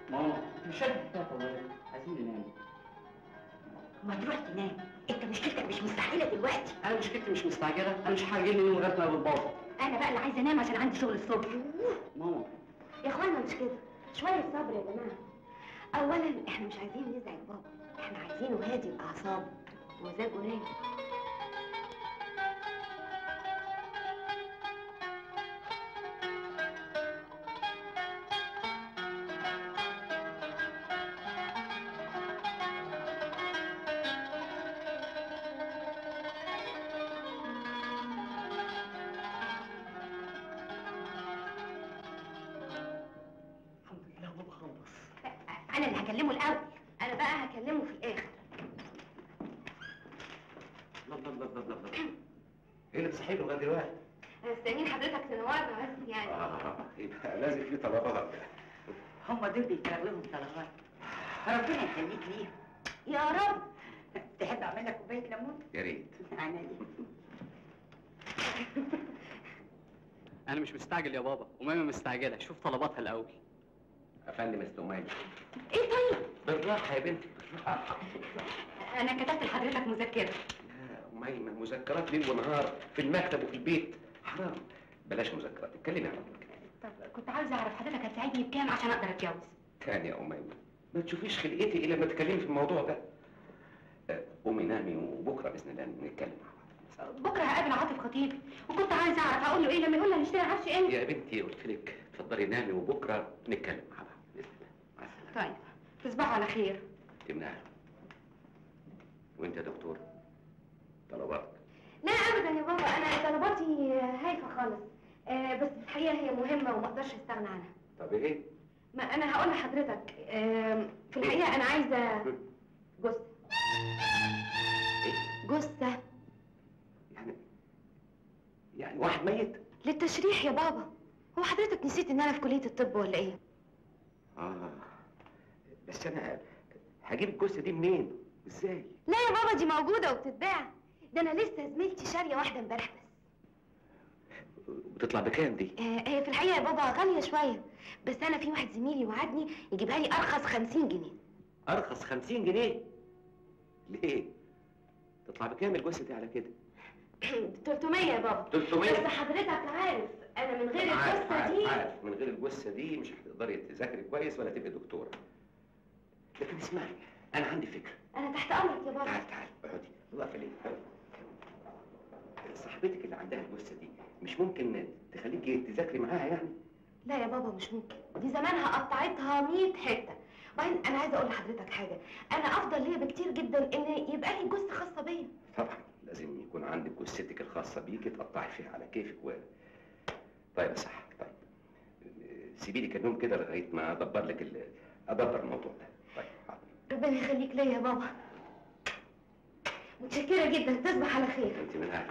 ماما انت مش شايف الحكايه طويله عايزين ننام ما تروح تنام انت مشكلتك مش مستعجله دلوقتي انا مشكلتي مش مستعجله انا مش هاجي لي لغايه ما اقابل بابا انا بقى اللي عايزه انام عشان عندي شغل الصبح ماما يا اخوانا مش كده شويه صبر يا جماعه اولا احنا مش عايزين نزعج بابا احنا عايزينه هادي الاعصاب ومزاجه رايق الحمد لله بابا خلص انا اللي هكلمه الاول انا بقى هكلمه في الاخر لا لا لا لا لا لا ايه اللي بتصحي له لغايه دلوقتي؟ مستنيين حضرتك تنورنا بس يعني اه يبقى لازم في طلبات هم دول بيتكرر لهم طلبات ربنا يخليك ليهم يا رب تحب اعمل لك كوبايه ليمون؟ يا ريت انا ليه انا مش مستعجل يا بابا وماما مستعجله شوف طلباتها الاول افندم استومالي ايه طيب بالراحه يا بنتي بالراحه انا كتبت لحضرتك مذكره يا أميمة مذكرات ليل ونهار في المكتب وفي البيت حرام بلاش مذكرات اتكلمي عن ربك طب كنت عاوزه اعرف حضرتك هتساعدني بكام عشان اقدر اتجوز تاني يا أميمة ما تشوفيش خلقتي إلا لما تتكلمي في الموضوع ده آه، قومي نامي وبكرة بإذن الله نتكلم مع بعض بكره هقابل عاطف خطيبي وكنت عايزه اعرف هقول له ايه لما يقول لي هنشتري عفش امتى يا بنتي قلت لك اتفضلي نامي وبكرة نتكلم مع بعض بإذن الله مع السلامة طيب تصبحوا على خير تمنعها وأنت يا دكتور طلباتك لا ابدا يا بابا انا طلباتي هايفه خالص آه بس الحقيقه هي مهمه وما اقدرش استغنى عنها طب إيه؟ ما انا هقول لحضرتك آه في الحقيقه انا عايزه جثه إيه؟ جثه يعني يعني واحد ميت؟ للتشريح يا بابا هو حضرتك نسيت ان انا في كليه الطب ولا ايه آه بس أنا هجيب الجثة دي منين؟ إزاي؟ لا يا بابا دي موجوده وبتتباع ده انا لسه زميلتي شاريه واحده امبارح بس بتطلع بكام دي؟ آه هي في الحقيقه يا بابا غاليه شويه بس انا في واحد زميلي وعدني يجيبها لي ارخص 50 جنيه أرخص 50 جنيه ليه؟ تطلع بكام الجثة دي على كده؟ 300 يا بابا 300 بس حضرتك عارف انا من غير عارف القصه عارف دي عارف من غير الجثة دي مش هتقدري تذاكري كويس ولا تبقي دكتورة لكن اسمعي أنا عندي فكرة انا تحت امرك يا بابا تعال تعال اقعدي واقفة ليه؟ صاحبتك اللي عندها الجثة دي مش ممكن تخليكي تذاكري معاها يعني؟ لا يا بابا مش ممكن دي زمانها قطعتها 100 حته وبعدين انا عايزه اقول لحضرتك حاجه انا افضل ليا بكتير جدا ان يبقى لي جثه خاصه بيا طبعا لازم يكون عندك جثتك الخاصة بيكي تقطعي فيها على كيفك و طيب صح طيب سيبي لي النوم كده لغاية ما أدبر لك ال... أدبر الموضوع ده طيب حاضر ربنا يخليك ليا يا بابا متشكره جدا تصبح على خير أنت من أهلك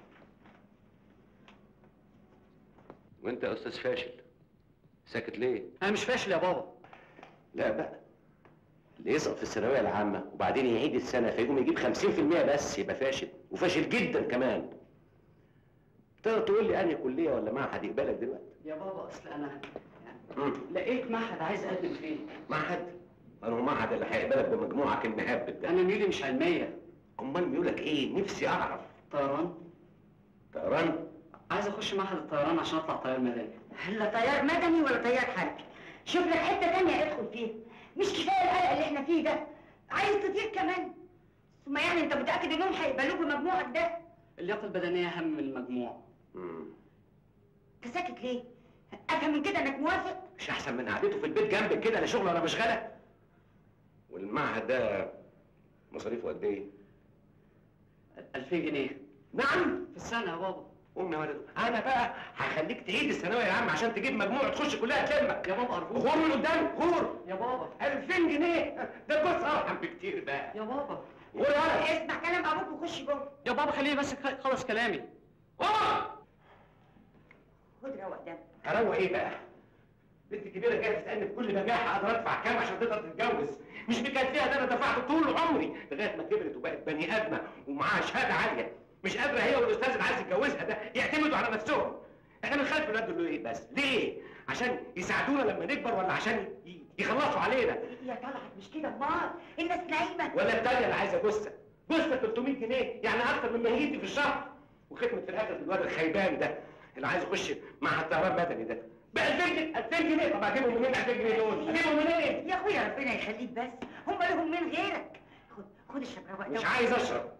وأنت يا أستاذ فاشل ساكت ليه؟ انا مش فاشل يا بابا لا بقى اللي يسقط في الثانوية العامة وبعدين يعيد السنة فيقوم يجيب 50% بس يبقى فاشل وفاشل جدا كمان تقدر تقول لي أنهي كلية ولا معهد يقبلك دلوقتي؟ يا بابا اصل انا مم. لقيت معهد عايز اقدم فيه معهد انا هو معهد اللي هيقبلك بمجموعك المهبب ده انا ميولي مش علميه امال ميولك ايه نفسي اعرف طيران طيران عايز اخش معهد الطيران عشان اطلع طيار مدني لا طيار مدني ولا طيار حربي شوف لك حته تانية ادخل فيها مش كفايه القلق اللي احنا فيه ده عايز تطير كمان ثم يعني انت متاكد انهم هيقبلوك بمجموعك ده اللياقه البدنيه اهم من المجموع مم. انت ساكت ليه افهم من كده انك موافق مش احسن من قعدته في البيت جنبك كده لا شغل ولا مشغله والمعهد ده مصاريفه قد ايه 2000 جنيه نعم في السنه يا بابا قوم يا ولد انا بقى هخليك تعيد الثانويه يا عم عشان تجيب مجموع تخش كلها تلمك يا بابا ارجوك غور من قدام غور يا بابا 2000 جنيه ده بص ارحم بكتير بقى يا بابا غور يا ولد اسمع كلام ابوك وخش جوه يا بابا خليني بس خلص كلامي غور خد روق دم هروق ايه بقى؟ بنت كبيرة جاية تسألني بكل بجاحة أقدر أدفع كام عشان تقدر تتجوز؟ مش مكفيها ده أنا دفعت طول عمري لغاية ما كبرت وبقت بني آدمة ومعاها شهادة عالية، مش قادرة هي والأستاذ اللي عايز يتجوزها ده يعتمدوا على نفسهم. إحنا بنخالف الولاد دول إيه بس؟ ليه؟ عشان يساعدونا لما نكبر ولا عشان ي- يخلصوا علينا يا طلعت مش كده امال الناس نايمه ولا التانية اللي عايزه جثه جثه 300 جنيه يعني اكتر من مهيتي في الشهر وختمت في الاخر بالواد الخيبان ده اللي عايز يخش مع الطيران مدني ده ب 2000 جنيه 2000 جنيه طب اجيبهم منين 2000 جنيه دول؟ اجيبهم منين؟ يا اخويا ربنا يخليك بس هم لهم من غيرك خد خد الشباب مش عايز اشرب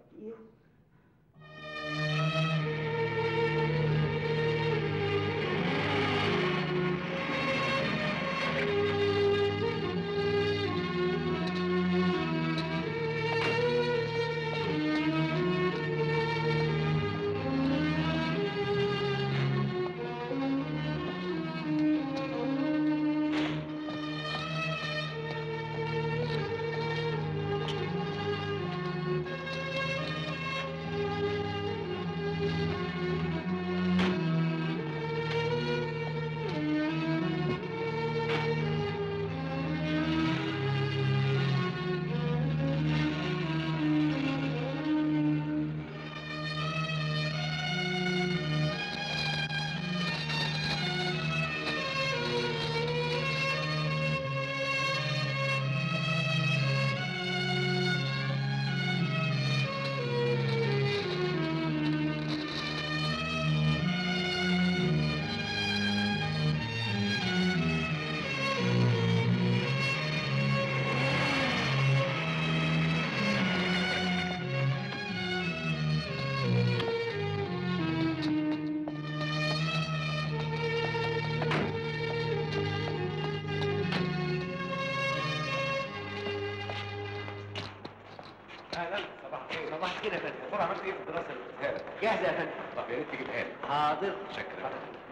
اهلا صباح الخير صباح الخير يا فندم دكتور عملت ايه في الدراسه اللي قلتها لك؟ جاهزه يا فندم طب يا ريت تجيبها لي حاضر شكرا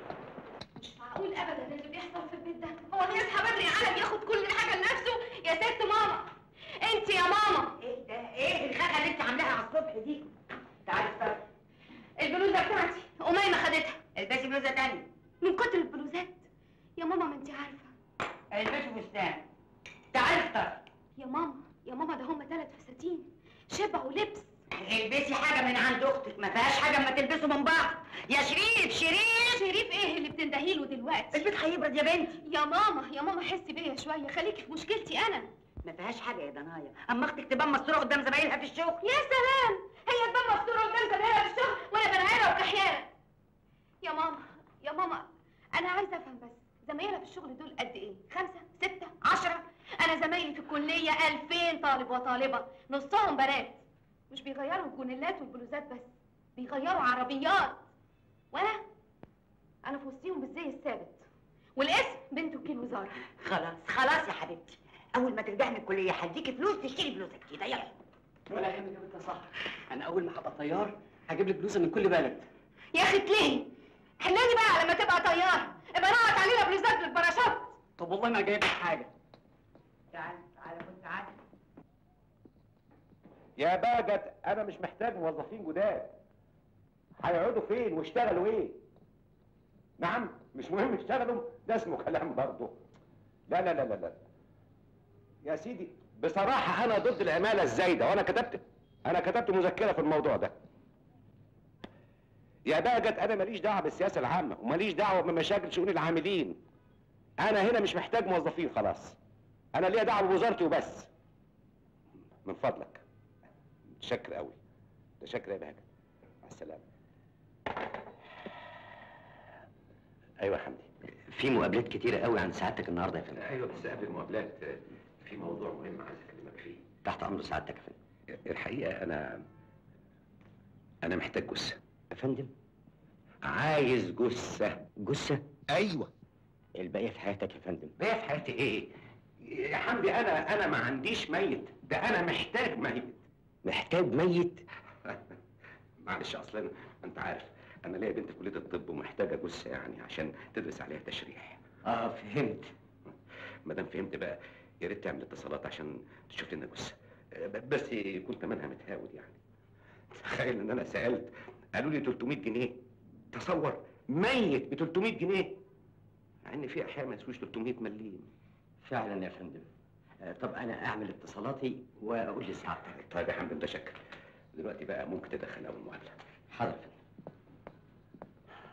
مش معقول ابدا اللي بيحصل في البيت ده هو اللي يصحى بدري عالم ياخد كل حاجه لنفسه يا ست ماما انت يا ماما ايه ده ايه الخخه اللي انت عاملاها على الصبح دي تعالي استنى البلوزه بتاعتي اميمه خدتها البسي بلوزه تانية من كتر البلوزات يا ماما ما انت عارفه البسي فستان تعالي اختار يا ماما يا ماما ده هم ثلاث فساتين شبع ولبس البسي حاجه من عند اختك ما فيهاش حاجه اما تلبسوا من بعض يا شريف شريف شريف ايه اللي بتندهي له دلوقتي البيت هيبرد يا بنتي يا ماما يا ماما حسي بيا شويه خليكي في مشكلتي انا ما فيهاش حاجه يا دنايا اما اختك تبان مستوره قدام زمايلها في الشغل يا سلام هي تبان مفتوره قدام زمايلها في الشغل وانا بنعيره وكحيانه يا ماما يا ماما انا عايزه افهم بس زمايلها في الشغل دول قد ايه خمسة ستة عشرة انا زمايلي في الكلية ألفين طالب وطالبة نصهم بنات مش بيغيروا الجونيلات والبلوزات بس بيغيروا عربيات وانا انا في وسطيهم بالزي الثابت والاسم بنت وكيل وزارة خلاص خلاص يا حبيبتي اول ما ترجعي من الكليه هديكي فلوس تشتري بلوزه جديده يلا ولا يهمك يا بنت صح انا اول ما هبقى طيار هجيب لك بلوزه من كل بلد يا اخي تلهي حلاني بقى لما تبقى طيار ابقى نقعد علينا بلوزات بالباراشوت طب والله ما جايب لك حاجه تعالي تعالي خد تعالي يا باجت انا مش محتاج موظفين جداد هيقعدوا فين واشتغلوا ايه نعم مش مهم يشتغلوا ده اسمه كلام برضه لا لا لا لا لا يا سيدي بصراحة أنا ضد العمالة الزايدة وأنا كتبت أنا كتبت مذكرة في الموضوع ده يا باجت أنا ماليش دعوة بالسياسة العامة وماليش دعوة بمشاكل شؤون العاملين أنا هنا مش محتاج موظفين خلاص أنا ليا دعوة بوزارتي وبس من فضلك متشكر قوي متشكر يا بهجت مع السلامة أيوة يا حمدي في مقابلات كتيرة قوي عن سعادتك النهارده يا فندم ايوه بس قبل المقابلات في موضوع مهم عايز اكلمك فيه تحت امر سعادتك يا فندم الحقيقه انا انا محتاج جثه يا فندم عايز جثه جثة ايوه الباقية في حياتك يا فندم بقى في حياتي ايه يا حمدي انا انا ما عنديش ميت ده انا محتاج ميت محتاج ميت معلش اصلا انت عارف انا ليا بنت في كليه الطب ومحتاجه جثه يعني عشان تدرس عليها تشريح اه فهمت ما دام فهمت بقى يا ريت تعمل اتصالات عشان تشوف لنا جثه آه، ب- بس يكون ثمنها متهاود يعني تخيل ان انا سالت قالوا لي 300 جنيه تصور ميت ب 300 جنيه مع ان في احياء ما يسويش 300 مليم فعلا يا فندم آه طب انا اعمل اتصالاتي واقول لسعادتك طيب يا حمد متشكر دلوقتي بقى ممكن تدخل اول معادله حاضر يا فندم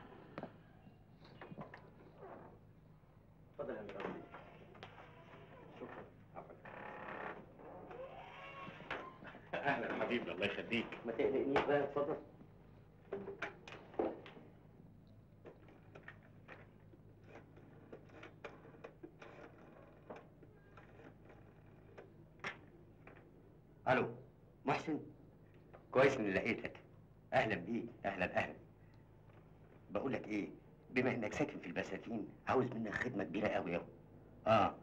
اتفضل يا فندم حبيبي الله يخليك ما تقلقنيش بقى اتفضل الو محسن كويس اني لقيتك اهلا بيك اهلا اهلا بقول لك ايه بما انك ساكن في البساتين عاوز منك خدمه كبيره قوي قوي اه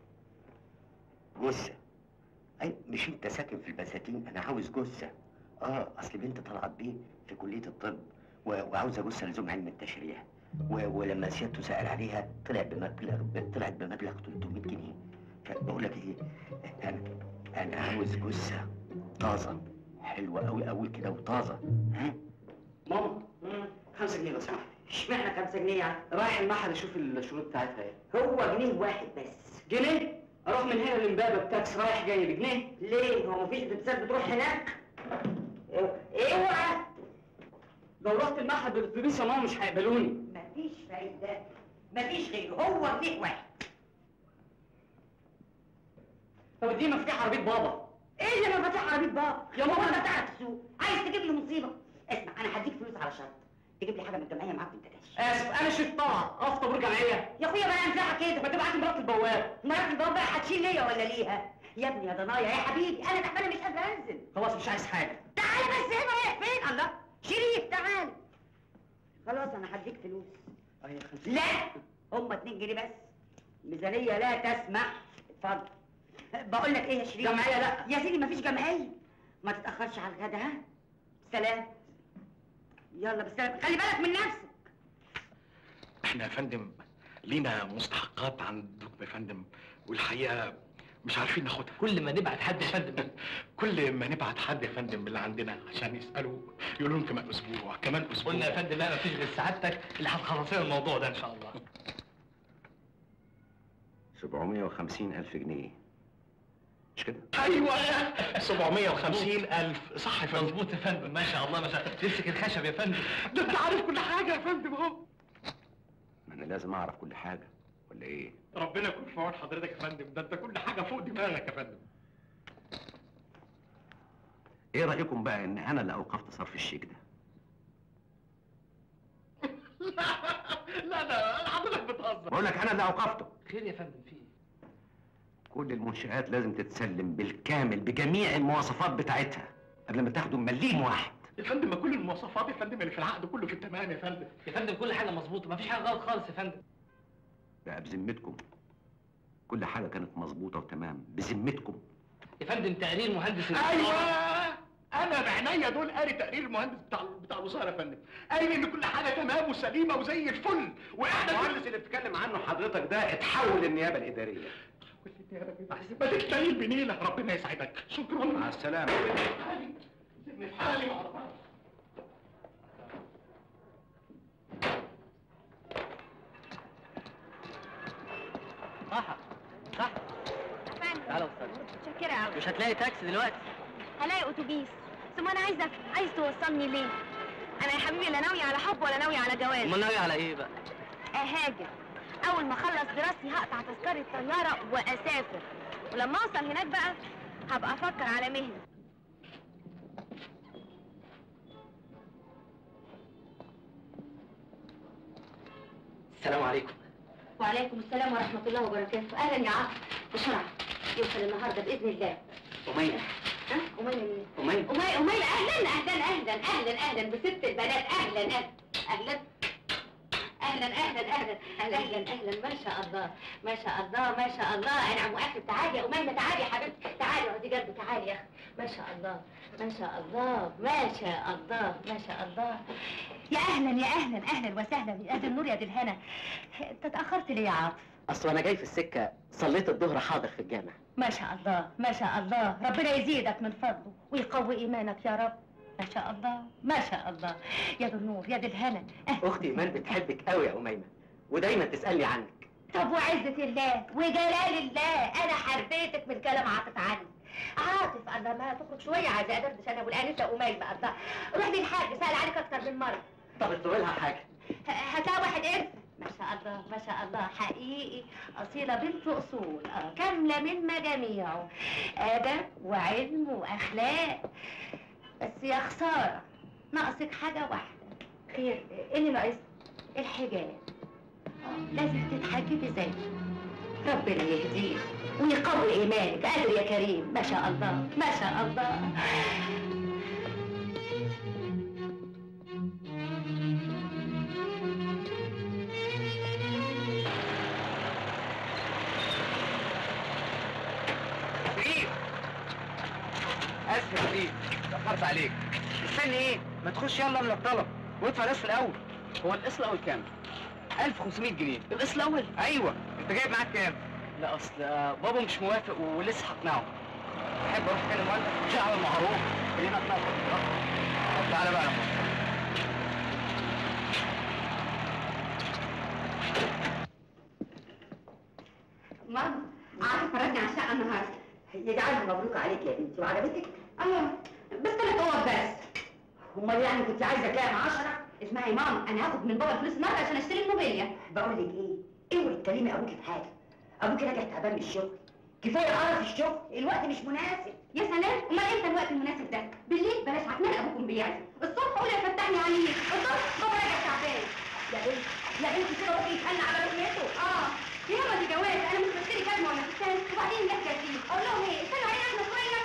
جثه اي مش انت ساكن في البساتين انا عاوز جثه اه اصل بنت طلعت بيه في كليه الطب و- وعاوزه جثه لزوم علم التشريح و... ولما سيادته سال عليها طلع بمبلغ طلعت بمبلغ 300 جنيه فبقول لك ايه انا انا عاوز جثه طازه حلوه قوي قوي كده وطازه ها ماما خمسة جنيه لو سمحت اشمعنى خمسة جنيه يعني رايح المعهد اشوف الشروط بتاعتها ايه هو جنيه واحد بس جنيه اروح من هنا لامبابه بتاكس رايح جاي بجنيه ليه هو مفيش بنتسات بتروح هناك اوعى لو رحت المعهد بالاتوبيس يا ماما مش هيقبلوني مفيش فايدة مفيش غيره هو جنيه واحد طب دي مفتاح عربيه بابا ايه اللي مفاتيح عربية بابا يا ماما انت تعرف تسوق عايز تجيب لي مصيبة اسمع انا هديك فلوس على شرط تجيب لي حاجة من الجمعية معاك وانت ماشي اسف انا شيخ طلعت اقف طابور جمعيه يا اخويا بقى انفعها كده ما تبعت مرات البواب مرات البابا بقى هتشيل ليا ولا ليها يا ابني يا ضنايا يا حبيبي انا تعبانه مش قادره انزل خلاص مش عايز حاجه تعالى بس هنا رايح فين الله شريف تعالى خلاص انا هديك فلوس ايوه خمسة لا هما 2 جنيه بس ميزانيه لا تسمح اتفضل بقول لك ايه يا شريف جمعية لا. يا سيدي مفيش جمعيه ما تتاخرش على الغدا ها سلام يلا بالسلامه خلي بالك من نفسك احنا يا فندم لينا مستحقات عندكم يا فندم والحقيقه مش عارفين ناخدها كل ما نبعت حد يا فندم كل ما نبعت حد يا فندم من اللي عندنا عشان يسالوا يقولوا لهم كمان اسبوع كمان اسبوع قلنا يا فندم لا مفيش غير سعادتك اللي هتخلص لنا الموضوع ده ان شاء الله 750 ألف جنيه مش كده؟ ايوه 750 الف صح يا فندم مظبوط يا فندم ما شاء الله ما شاء الله تمسك الخشب يا فندم ده انت عارف كل حاجه يا فندم اهو ما أنا لازم أعرف كل حاجة ولا إيه؟ ربنا يكون في عون حضرتك يا فندم ده انت كل حاجه فوق دماغك يا فندم إيه رأيكم بقى إن أنا اللي أوقفت صرف الشيك ده؟ لا ده حضرتك بتهزر بقول لك أنا اللي أوقفته خير يا فندم في ايه؟ كل المنشآت لازم تتسلم بالكامل بجميع المواصفات بتاعتها قبل ما تاخدوا مليم واحد يا فندم ما كل المواصفات يا فندم اللي في العقد كله في التمام يا فندم يا فندم كل حاجه مظبوطه مفيش حاجه غلط خالص يا فندم بقى بذمتكم كل حاجة كانت مظبوطة وتمام بذمتكم يا فندم تقرير مهندس ايوه انا بعينيا دول قاري تقرير المهندس بتاع بتاع الوزاره يا فندم قايل ان كل حاجه تمام وسليمه وزي الفل واحنا المهندس اللي بتتكلم عنه حضرتك ده اتحول للنيابة الإدارية ما تكتيل بنيله ربنا يسعدك شكرا مع السلامة سيبني في حالي سيبني في حالي مع ربنا. صح صح تعالى استاذ متشكرة قوي مش هتلاقي تاكسي دلوقتي هلاقي اتوبيس ثم انا عايزه أفهم، عايز توصلني ليه انا يا حبيبي لا ناوي على حب ولا ناوي على جواز امال ناوي على ايه بقى اهاجر اول ما اخلص دراستي هقطع تذكره طياره واسافر ولما اوصل هناك بقى هبقى افكر على مهنه السلام عليكم وعليكم السلام ورحمه الله وبركاته اهلا يا عاطف بسرعه يوصل النهارده باذن الله أمية ها امال مين أمية أمي أمي أهلا أهلا أهلا أهلا أهلا بست البنات أهلا أهلا أهلا أهلا أهلا أهلا أهلا أهلا أهلا ما شاء الله ما شاء الله ما شاء الله أنعم وأخي تعالي يا أميمة تعالي يا حبيبتي تعالي اقعدي جنبي تعالي يا أخي ما شاء الله ما شاء الله ما شاء الله ما شاء الله يا أهلا يا أهلا أهلا وسهلا يا أهل النور يا دي الهنا أنت اتأخرت ليه يا عاطف؟ اصل انا جاي في السكه صليت الظهر حاضر في الجامع ما شاء الله ما شاء الله ربنا يزيدك من فضله ويقوي ايمانك يا رب ما شاء الله ما شاء الله يا ذو النور يا ذي الهنا أه. اختي ايمان بتحبك قوي يا اميمه ودايما تسالني عنك طب وعزة الله وجلال الله انا حربيتك من كلام عاطف عني عاطف الله ما تخرج شويه عايز ادردش انا والانسه اميمه الله روح للحاج سال عليك اكتر من مره طب اطلبي لها حاجه ه- هاتها واحد انت ما شاء الله ما شاء الله حقيقي أصيلة بنت أصول آه كاملة من مجاميعه أدب وعلم وأخلاق بس يا خسارة ناقصك حاجة واحدة خير إيه اللي ناقص؟ الحجاب آه لازم تتحجبي زيه ربنا يهديك ويقوي إيمانك قادر يا كريم ما شاء الله ما شاء الله شريف اسف يا شريف اتاخرت عليك مستني ايه؟ ما تخش يلا من الطلب وادفع القسط الاول هو القسط الاول كام 1500 جنيه القسط الاول ايوه انت جايب معاك كام؟ لا اصل آه، بابا مش موافق ولسه هقنعه تحب اروح اتكلم والدك؟ شعب المعروف خلينا نقنعه طب تعالى بقى لما ماما عارفه فرجني على الشقه النهارده يجعلها مبروك عليك يا بنتي وعجبتك؟ ايوه بس ثلاث اوض بس امال يعني كنت عايزه كام عشرة؟ اسمعي يا ماما انا هاخد من بابا فلوس النهارده عشان اشتري الموبيليا بقول لك ايه؟ اوعي تكلمي ابوكي في حاجه ابوكي راجع تعبان من الشغل كفايه قرف الشغل الوقت مش مناسب يا سلام امال امتى الوقت المناسب ده بالليل بلاش عكنان ابوكم بيعزم الصبح قولي يفتحني عليه الصبح بابا راجع تعبان يا بنتي يا بنتي كده ممكن يتخلى على رؤيته اه ياما دي جواز انا مش بشتري كلمه ولا فستان وبعدين يحكي فيه اقول لهم ايه استنوا علينا احنا شويه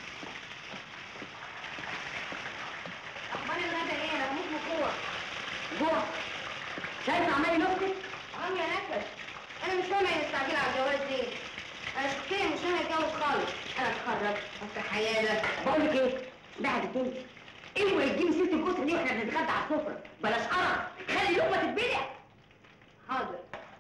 اخبار الغدا ايه انا بموت من الجوع جوع شايفه عمال ينفخك عم يا نكد انا مش فاهمه هي مستعجله على الجواز ليه انا شخصيا مش ناويه اتجوز خالص انا اتخرج افتح عياده بقول لك ايه؟ بعد تاني اوعي تجيبي سيره الجثه دي واحنا بنتغدى على السفره بلاش قرف خلي اللقمه تتبلع حاضر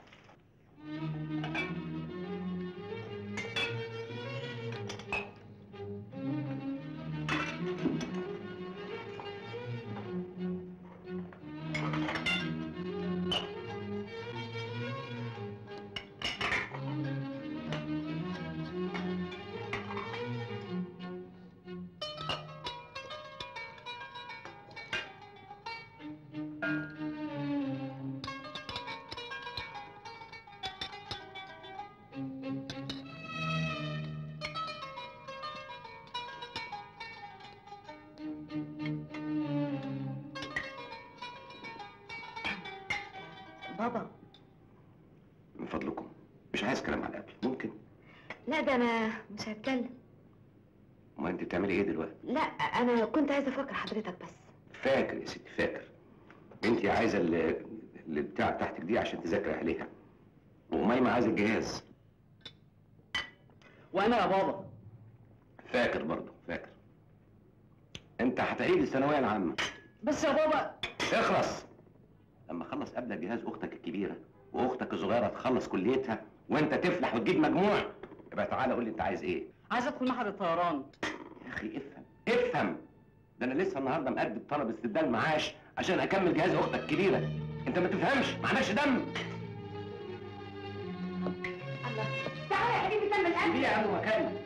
بابا من فضلكم مش عايز كلام على الاكل ممكن لا ده انا مش هتكلم ما انت بتعملي ايه دلوقتي لا انا كنت عايزه افكر حضرتك بس فاكر يا ستي فاكر انت عايزه ال- اللي بتاع بتاعتك دي عشان تذاكري عليها وميمة عايزه الجهاز وانا يا بابا فاكر برضه فاكر انت هتعيد الثانويه العامه بس يا بابا اخلص لما اخلص قبل جهاز اختك الكبيره واختك الصغيره تخلص كليتها وانت تفلح وتجيب مجموع يبقى تعالى قول لي انت عايز ايه عايز ادخل معهد الطيران يا اخي افهم افهم ده انا لسه النهارده مقدم طلب استبدال معاش عشان اكمل جهاز اختك الكبيره انت ما تفهمش ما عندكش دم الله تعالى يا حبيبي كمل دي اكل يا ابو مكان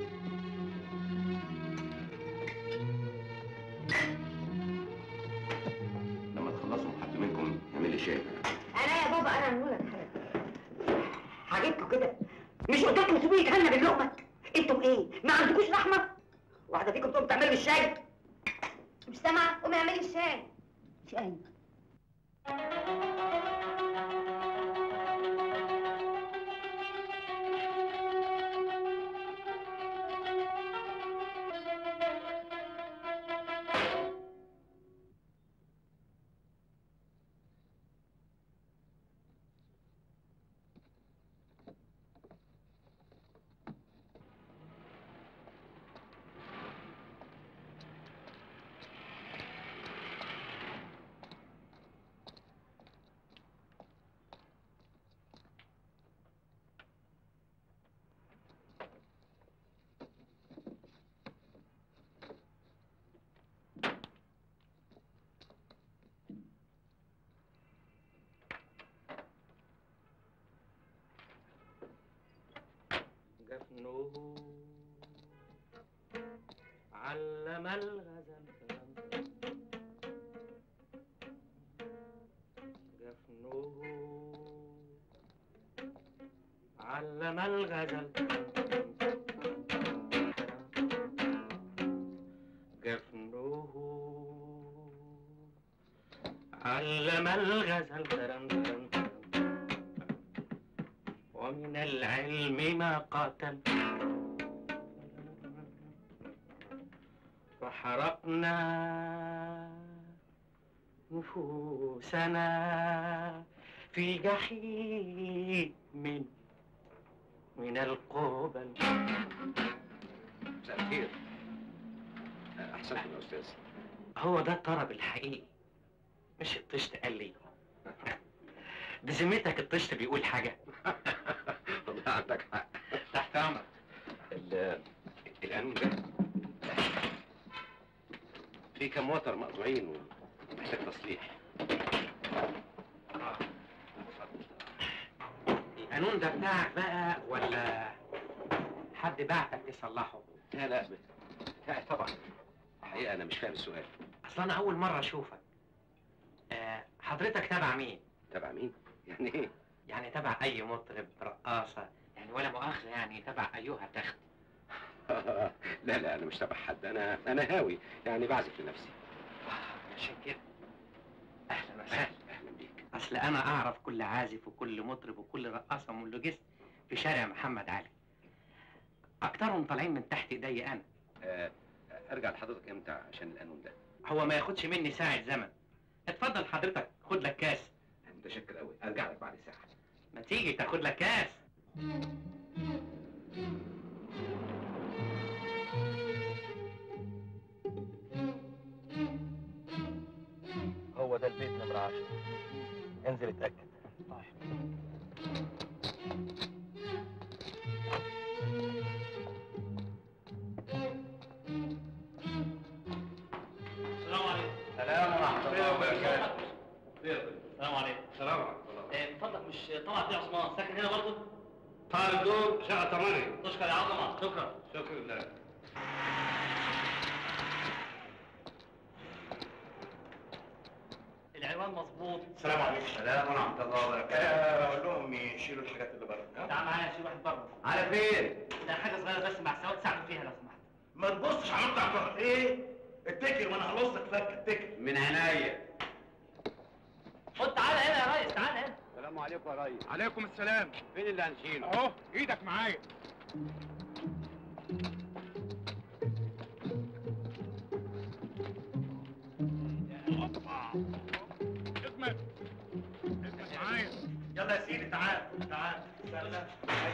لما تخلصوا حد منكم يعمل لي شاي انا يا بابا انا هقول لك حاجه عجبكم كده مش قلت لكم سيبوه يتهنى باللقمه انتم ايه ما عندكوش رحمه واحده فيكم تقوم تعمل لي الشاي مش سامعه قومي اعملي الشاي شاي جفنه علم الغزل جفنه علم الغزل جفنه علم الغزل ترم ترم ترم. ومن العلم ما قاتل وحرقنا نفوسنا في جحيم من القبل مساء الخير احسنتم يا استاذ هو ده الطرب الحقيقي مش الطشت قال لي بذمتك الطشت بيقول حاجة والله عندك حق تحت أمرك ال- القانون ده في كم وتر مقطوعين ومحتاج تصليح القانون ده بتاعك بقى ولا حد بعتك تصلحه لا لا بتاعي طبعا الحقيقه انا مش فاهم السؤال اصل انا اول مره اشوفك آه حضرتك تبع مين تبع مين يعني ايه يعني تبع اي مطرب رقاصه يعني ولا مؤاخذه يعني تبع ايها تخت لا لا انا مش تبع حد انا انا هاوي يعني بعزف لنفسي عشان كده اهلا وسهلا اهلا بيك اصل انا اعرف كل عازف وكل مطرب وكل رقاصه مونولوجيست في شارع محمد علي اكترهم طالعين من تحت ايدي انا آه، ارجع لحضرتك امتى عشان القانون ده هو ما ياخدش مني ساعه زمن اتفضل حضرتك خد لك كاس متشكر قوي ارجع لك بعد ساعه ما تيجي تاخد لك كاس هو ده البيت نمرة 10 انزل اتأكد السلام عليكم سلام ورحمه الله وبركاته السلام عليكم سلام ورحمه الله آه، اتفضل مش طلعت دي عثمان ساكن هنا برضه طالب دور شقه تمري تشكر يا عظمه شكرا شكرا لله العنوان مظبوط السلام عليكم سلام ورحمه الله وبركاته اقول لهم يشيلوا الحاجات اللي بره تعال معايا شيل واحد بره على فين؟ ده حاجه صغيره بس مع السواق تساعدوا فيها لو سمحت ما تبصش على بتاع الظهر ايه؟ اتكل وانا هلصك فك اتكل من عينيا خد تعالى هنا يا ريس تعالى هنا السلام عليكم يا ريس عليكم السلام فين اللي هنشيله اهو ايدك معايا اجمد اجمد معايا يلا يا سيدي تعال تعال استنى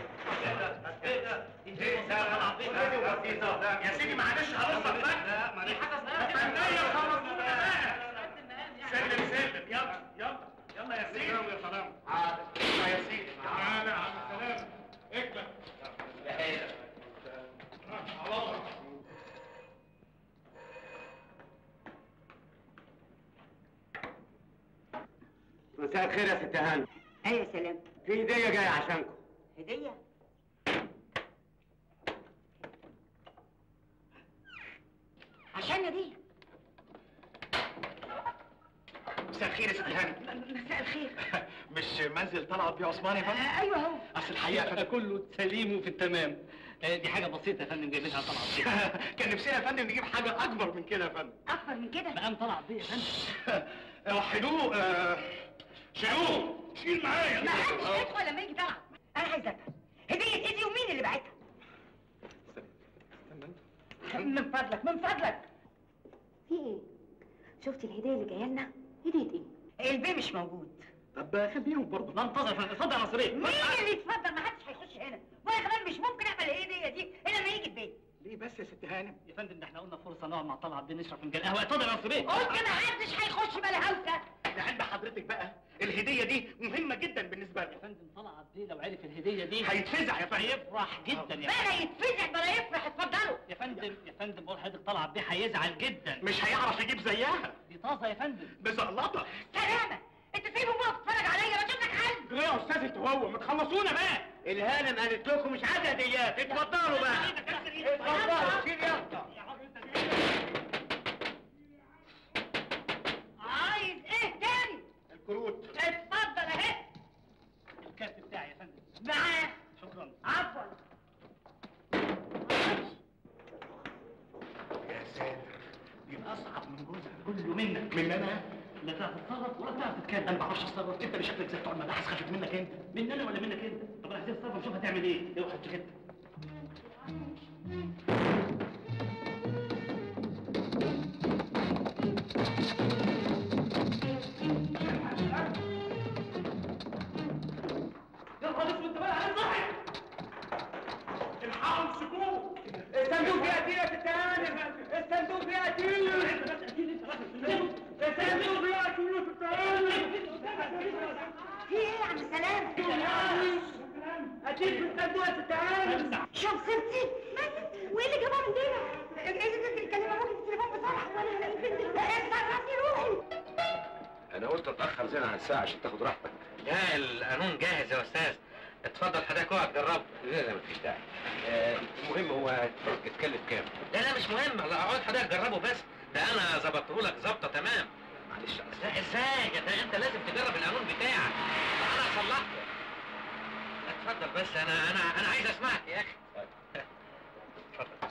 يا سيدي معلش هرصك بقى لا معلش حاجه صغيره فنية خلص قد المقام يعني. سلم سلم يلا يلا يلا يا سيدي يا سلام يلا يا سيدي تعالى يا عم سلام اكبر على مساء الخير يا ست هاني ايوه يا سلام في هديه جايه عشانكم هديه عشان دي مساء الخير يا ست هاني مساء الخير مش منزل طلعت بيه عثمان يا فندم آه، ايوه هو اصل الحقيقه ده كله سليم وفي التمام آه، دي حاجه بسيطه يا فندم جايبينها طلعت بيه كان نفسنا يا فندم نجيب حاجه اكبر من كده يا فندم اكبر من كده مقام طلعت بيه يا فندم وحدوه آه، شيلوه شيل معايا ما حدش يدخل لما يجي طلع انا عايزه افهم هديه ايدي ومين اللي بعتها من فضلك من فضلك في ايه شفتي الهديه اللي جايه لنا هديه ايه البي مش موجود طب خليهم برضه لا انتظر يا فندم اتفضل يا نصرين مين اللي يتفضل ما حدش هيخش هنا وانا كمان مش ممكن اعمل الهديه دي الا لما يجي البيت ليه بس يا ست هانم يا فندم ده احنا قلنا فرصه نقعد مع طلعت بيه نشرب فنجان قهوه اتفضل يا نصرين قلت ما حدش هيخش بلا هوسه ده عند حضرتك بقى الهديه دي مهمه جدا بالنسبه يا لي فندم طلعت بيه لو عرف الهديه دي هيتفزع يا فندم هيفرح جدا يا بلا فندم يتفزع بلا يفرح اتفضلوا يا فندم يا فندم بقول حضرتك طلعت بيه هيزعل جدا مش هيعرف يجيب زيها دي طازه يا فندم بزقلطه سلامه انت سيبه بقى تتفرج عليا ما تشوف لك حل ليه يا استاذ انت هو ما تخلصونا بقى الهانم قالت لكم مش عايزه هديات اتفضلوا بقى اتفضلوا شيل يافطه عايز ايه تاني الكروت اتفضل اهي الكارت بتاعي يا فندم معاه شكرا كام انا ما بعرفش اتصرف انت اللي شكلك زي بتوع المباحث خافت منك انت مني انا ولا منك انت طب انا عايزين نتصرف نشوف هتعمل ايه اوعى تجد يا نهار اسود انت بقى على صحي الحقوا امسكوه الصندوق فيه قتيل يا ست هانم الصندوق فيه قتيل الصندوق الصندوق فيه قتيل يا ست هانم في ايه يا عم سلام قتيل في الصندوق يا ست هانم شوف ستي وايه اللي جابها من هنا؟ ايه اللي كلمة ممكن التليفون بسرعة وانا هلاقي فين اتصرفي روحي انا قلت اتاخر زين عن الساعه عشان تاخد راحتك لا القانون جاهز يا استاذ اتفضل حضرتك اقعد جربه لا لا مفيش داعي آه، المهم هو اتكلف كام لا لا مش مهم لا اقعد حضرتك جربه بس ده انا ظبطته لك ظبطه تمام معلش أصل لا ازاي ده انت لازم تجرب القانون بتاعك ده انا صلحته اتفضل بس انا انا انا عايز اسمعك يا اخي اتفضل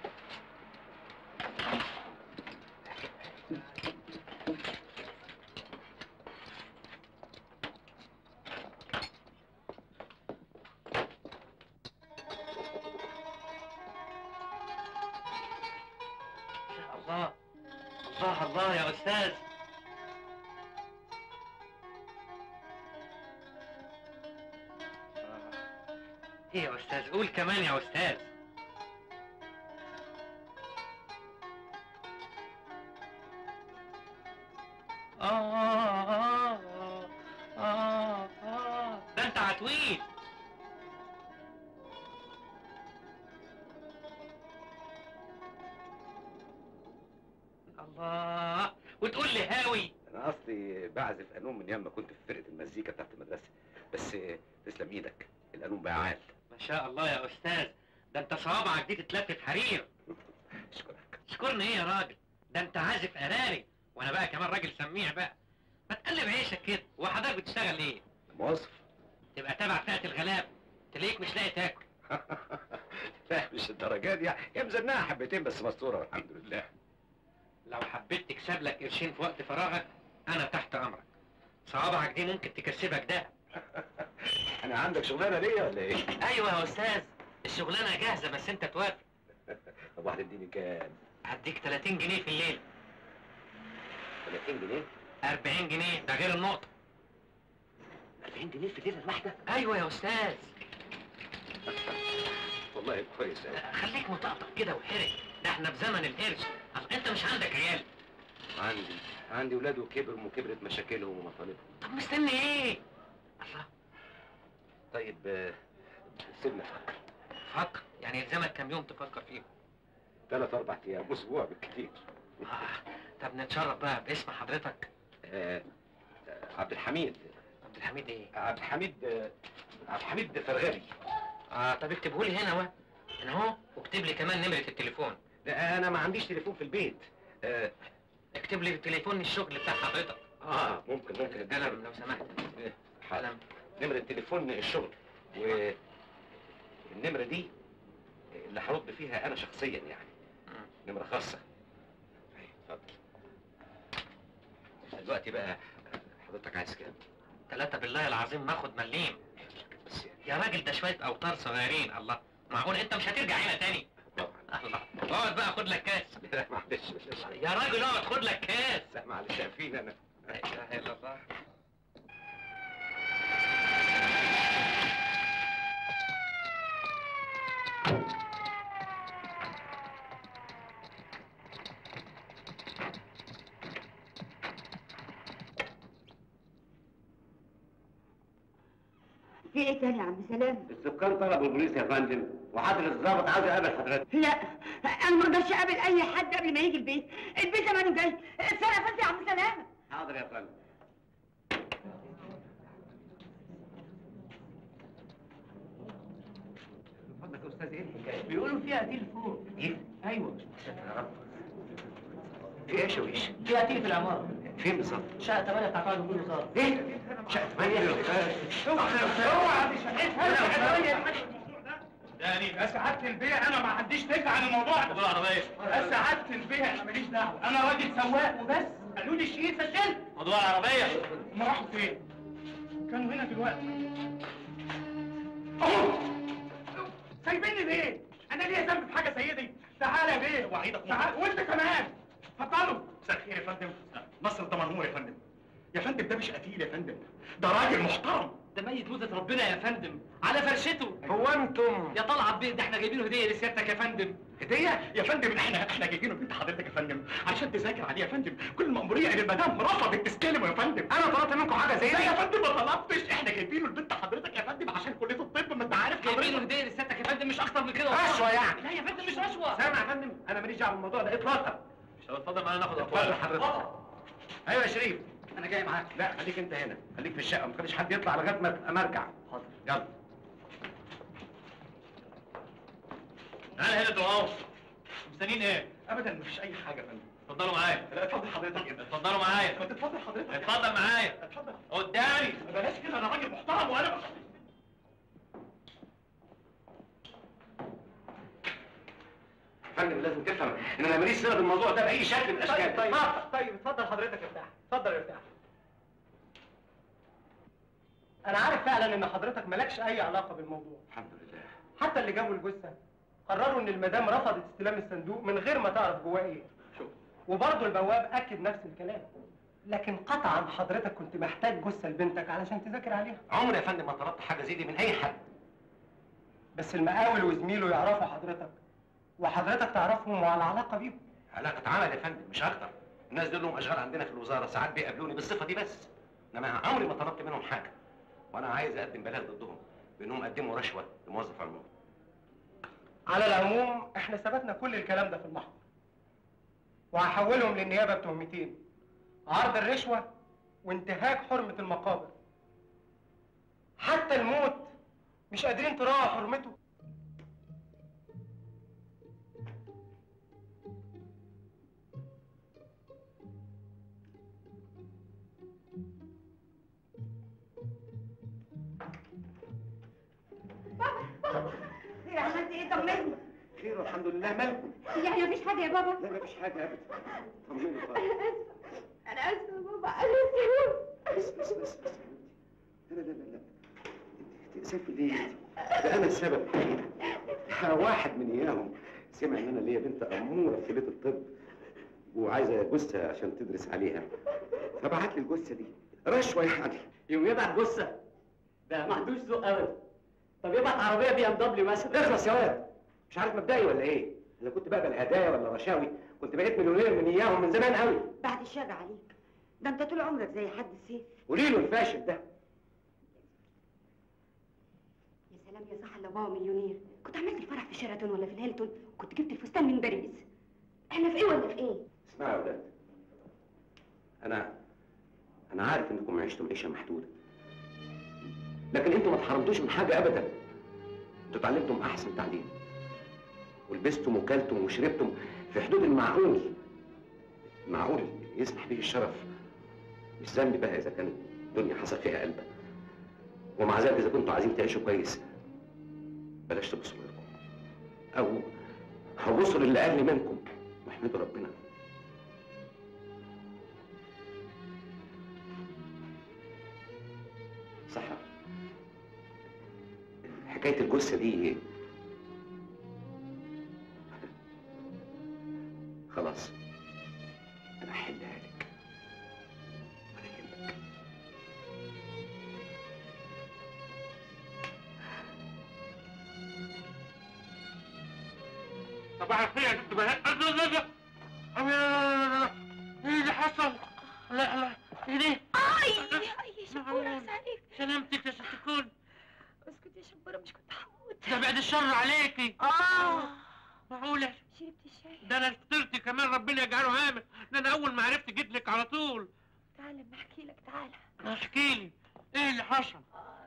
الله الله الله يا استاذ ايه يا استاذ قول كمان يا استاذ آه آه آه آه ده انت عتويل الله وتقول لي هاوي انا اصلي بعزف قانون من يوم ما كنت في فرقه المزيكا بتاعت المدرسه بس آه، تسلم ايدك القانون بقى عال ما شاء الله يا استاذ ده انت صوابعك دي تتلفت حرير اشكرك اشكرني ايه يا راجل ده انت عازف قراري وانا بقى كمان راجل سميع بقى ما تقلب عيشك كده وحضرتك بتشتغل ايه موظف تبقى تبع فئه الغلاب تلاقيك مش لاقي تاكل لا مش الدرجات دي هي مزنقه حبتين بس مستوره والحمد لله لو حبيت تكسب لك قرشين في وقت فراغك انا تحت امرك صوابعك دي ممكن تكسبك ده انا عندك شغلانه ليا ولا ايه؟ ايوه يا استاذ الشغلانه جاهزه بس انت توافق طب وهتديني كام؟ هديك 30 جنيه في الليل 30 جنيه؟ 40 جنيه ده غير النقطه 40 جنيه في الليله الواحده؟ ايوه يا استاذ والله كويس أوي. خليك مطقطق كده وحرك ده احنا في زمن القرش أصل انت مش عندك عيال عندي عندي ولاد وكبروا وكبرت مشاكلهم ومطالبهم طب مستني ايه الله طيب آه، سيبنا فكر فكر يعني يلزمك كام يوم تفكر فيهم ثلاث اربع ايام اسبوع بالكثير آه. طب نتشرف بقى باسم حضرتك آه، آه، عبد الحميد عبد الحميد ايه عبد الحميد آه، عبد الحميد فرغلي اه طب اكتبه لي هنا اهو هنا اهو واكتب لي كمان نمره التليفون لا انا ما عنديش تليفون في البيت اه, اكتب لي تليفون الشغل بتاع حضرتك آه ممكن ممكن قلم القلم لو سمحت حاضر نمرة تليفون الشغل والنمرة دي اللي هرد فيها أنا شخصيا يعني مم. نمرة خاصة اتفضل دلوقتي بقى حضرتك عايز كام؟ ثلاثة بالله العظيم ما اخد مليم بس يعني يا راجل ده شوية أوتار صغيرين الله معقول أنت مش هترجع هنا تاني طبعا الله اقعد بقى خد لك كاس لا معلش معلش يا راجل اقعد خد لك كاس لا معلش عارفين أنا لا إله إلا الله في ايه تاني يا عم سلام؟ السكان طلبوا البوليس يا فندم وحضر الضابط عاوز يقابل حضرتك لا انا ما اقدرش اقابل اي حد قبل ما يجي البيت البيت زمانه جاي اتصرف انت يا عم سلام حاضر يا فندم فضلك يا استاذ ايه الحكايه؟ بيقولوا فيها قتيل فوق ايه؟ ايوه يا رب في ايه يا شويش؟ في قتيل في العماره فين بالظبط؟ شقه 8 بتاع قاعده كله صار ايه؟ شقة ثمانية يا استاذ اوعى دي شقتها يعني يا سعاده البيع انا ما عنديش فكره عن الموضوع ده العربيه يا سعاده البيع انا ماليش دعوه انا راجل سواق وبس قالوا لي الشهيد سجل موضوع العربيه هم راحوا فين؟ كانوا هنا دلوقتي اهو سايبيني ليه؟ انا ليه ذنب في حاجه زي دي؟ تعالى يا بيه وعيدك تعال وانت كمان اتفضلوا مساء الخير يا فندم نصر دمنهور يا فندم يا فندم ده مش قتيل يا فندم ده راجل محترم ده ميت موتة ربنا يا فندم على فرشته هو انتم يا طلعت بيه ده احنا جايبينه هديه لسيادتك يا فندم هديه يا فندم احنا احنا جايبينه بنت حضرتك يا فندم عشان تذاكر عليه يا فندم كل المأمورية ان المدام رفضت تستلمه يا فندم انا طلبت منكم حاجه زي دي يا فندم ما طلبتش احنا جايبينه لبنت حضرتك يا فندم عشان كليه الطب ما انت عارف جايبينه هديه لسيادتك يا فندم مش اكتر من كده رشوه يعني لا يا فندم مش رشوه سامع يا فندم انا ماليش دعوه بالموضوع ده اطلاقا طب اتفضل معانا ناخد اتفضل اطوال حضرتك ايوه يا شريف انا جاي معاك لا خليك انت هنا خليك في الشقه ما تخليش حد يطلع لغايه ما ما ارجع حاضر يلا تعالى هنا انتوا اهو مستنيين ايه؟ ابدا مفيش اي حاجه يا فندم اتفضلوا معايا لا اتفضل حضرتك انت اتفضلوا معايا ما تتفضل حضرتك اتفضل معايا اتفضل قدامي بلاش كده انا راجل محترم وانا بخ- فندم لازم تفهم ان انا ماليش صله بالموضوع ده باي شكل من الاشكال طيب طيب اتفضل حضرتك ارتاح اتفضل ارتاح انا عارف فعلا ان حضرتك مالكش اي علاقه بالموضوع الحمد لله حتى اللي جابوا الجثه قرروا ان المدام رفضت استلام الصندوق من غير ما تعرف جواه ايه شوف وبرضه البواب اكد نفس الكلام لكن قطعا حضرتك كنت محتاج جثه لبنتك علشان تذاكر عليها عمري يا فندم ما طلبت حاجه زي دي من اي حد بس المقاول وزميله يعرفوا حضرتك وحضرتك تعرفهم وعلى علاقه بيهم علاقه عمل يا فندم مش اكتر الناس دول لهم اشغال عندنا في الوزاره ساعات بيقابلوني بالصفه دي بس انما عمري ما طلبت منهم حاجه وانا عايز اقدم بلاغ ضدهم بانهم قدموا رشوه لموظف عمومي على العموم احنا ثبتنا كل الكلام ده في المحضر وهحولهم للنيابه بتهمتين عرض الرشوه وانتهاك حرمه المقابر حتى الموت مش قادرين تراعوا حرمته خير عملت ايه طمني خير والحمد لله مالكم يعني مفيش حاجه يا بابا لا مفيش حاجه ابدا طمنوا خالص انا اسفه يا بابا انا اسفه بس بس بس بس لا لا لا لا انت تأسفي ليه ده انا السبب ده واحد من اياهم سمع ان انا ليا بنت اموره في كليه الطب وعايزه جثه عشان تدرس عليها فبعت لي الجثه دي رشوه يعني يوم يبعت جثه ده ما عندوش ذوق ابدا طب يبعت عربيه بي ام دبليو مثلا اخلص يا واد مش عارف مبدئي ولا ايه انا كنت بقبل هدايا ولا رشاوي كنت بقيت مليونير من اياهم من زمان قوي بعد الشر عليك ده انت طول عمرك زي حد السيف قولي له الفاشل ده يا سلام يا صح لو بابا مليونير كنت عملت الفرح في شيراتون ولا في الهيلتون كنت جبت الفستان من باريس احنا في ايه ولا في ايه اسمعوا يا ولاد انا انا عارف انكم عشتم عيشه محدوده لكن انتوا ما اتحرمتوش من حاجه ابدا انتوا اتعلمتم احسن تعليم ولبستم وكلتم وشربتم في حدود المعقول المعقول يسمح به الشرف مش ذنب بقى اذا كانت الدنيا حصل فيها قلبة ومع ذلك اذا كنتوا عايزين تعيشوا كويس بلاش تبصوا لكم او او بصوا للي اقل منكم واحمدوا ربنا صح حكاية الجثة دي خلاص أنا هحلها لك ولا يهمك صباح الخير يا ست بهاء لا لا لا لا ايه اللي حصل؟ لا لا ايه ده؟ اي اي شبورة عليك سلامتك يا ست الكل اسكت يا شبورة مش كنت هموت ده بعد الشر عليكي اه معقولة شربت الشاي ده انا فطرت كمان ربنا يجعله هامل ده انا اول ما عرفت جيت لك على طول تعال اما احكي لك تعال احكي لي ايه اللي حصل؟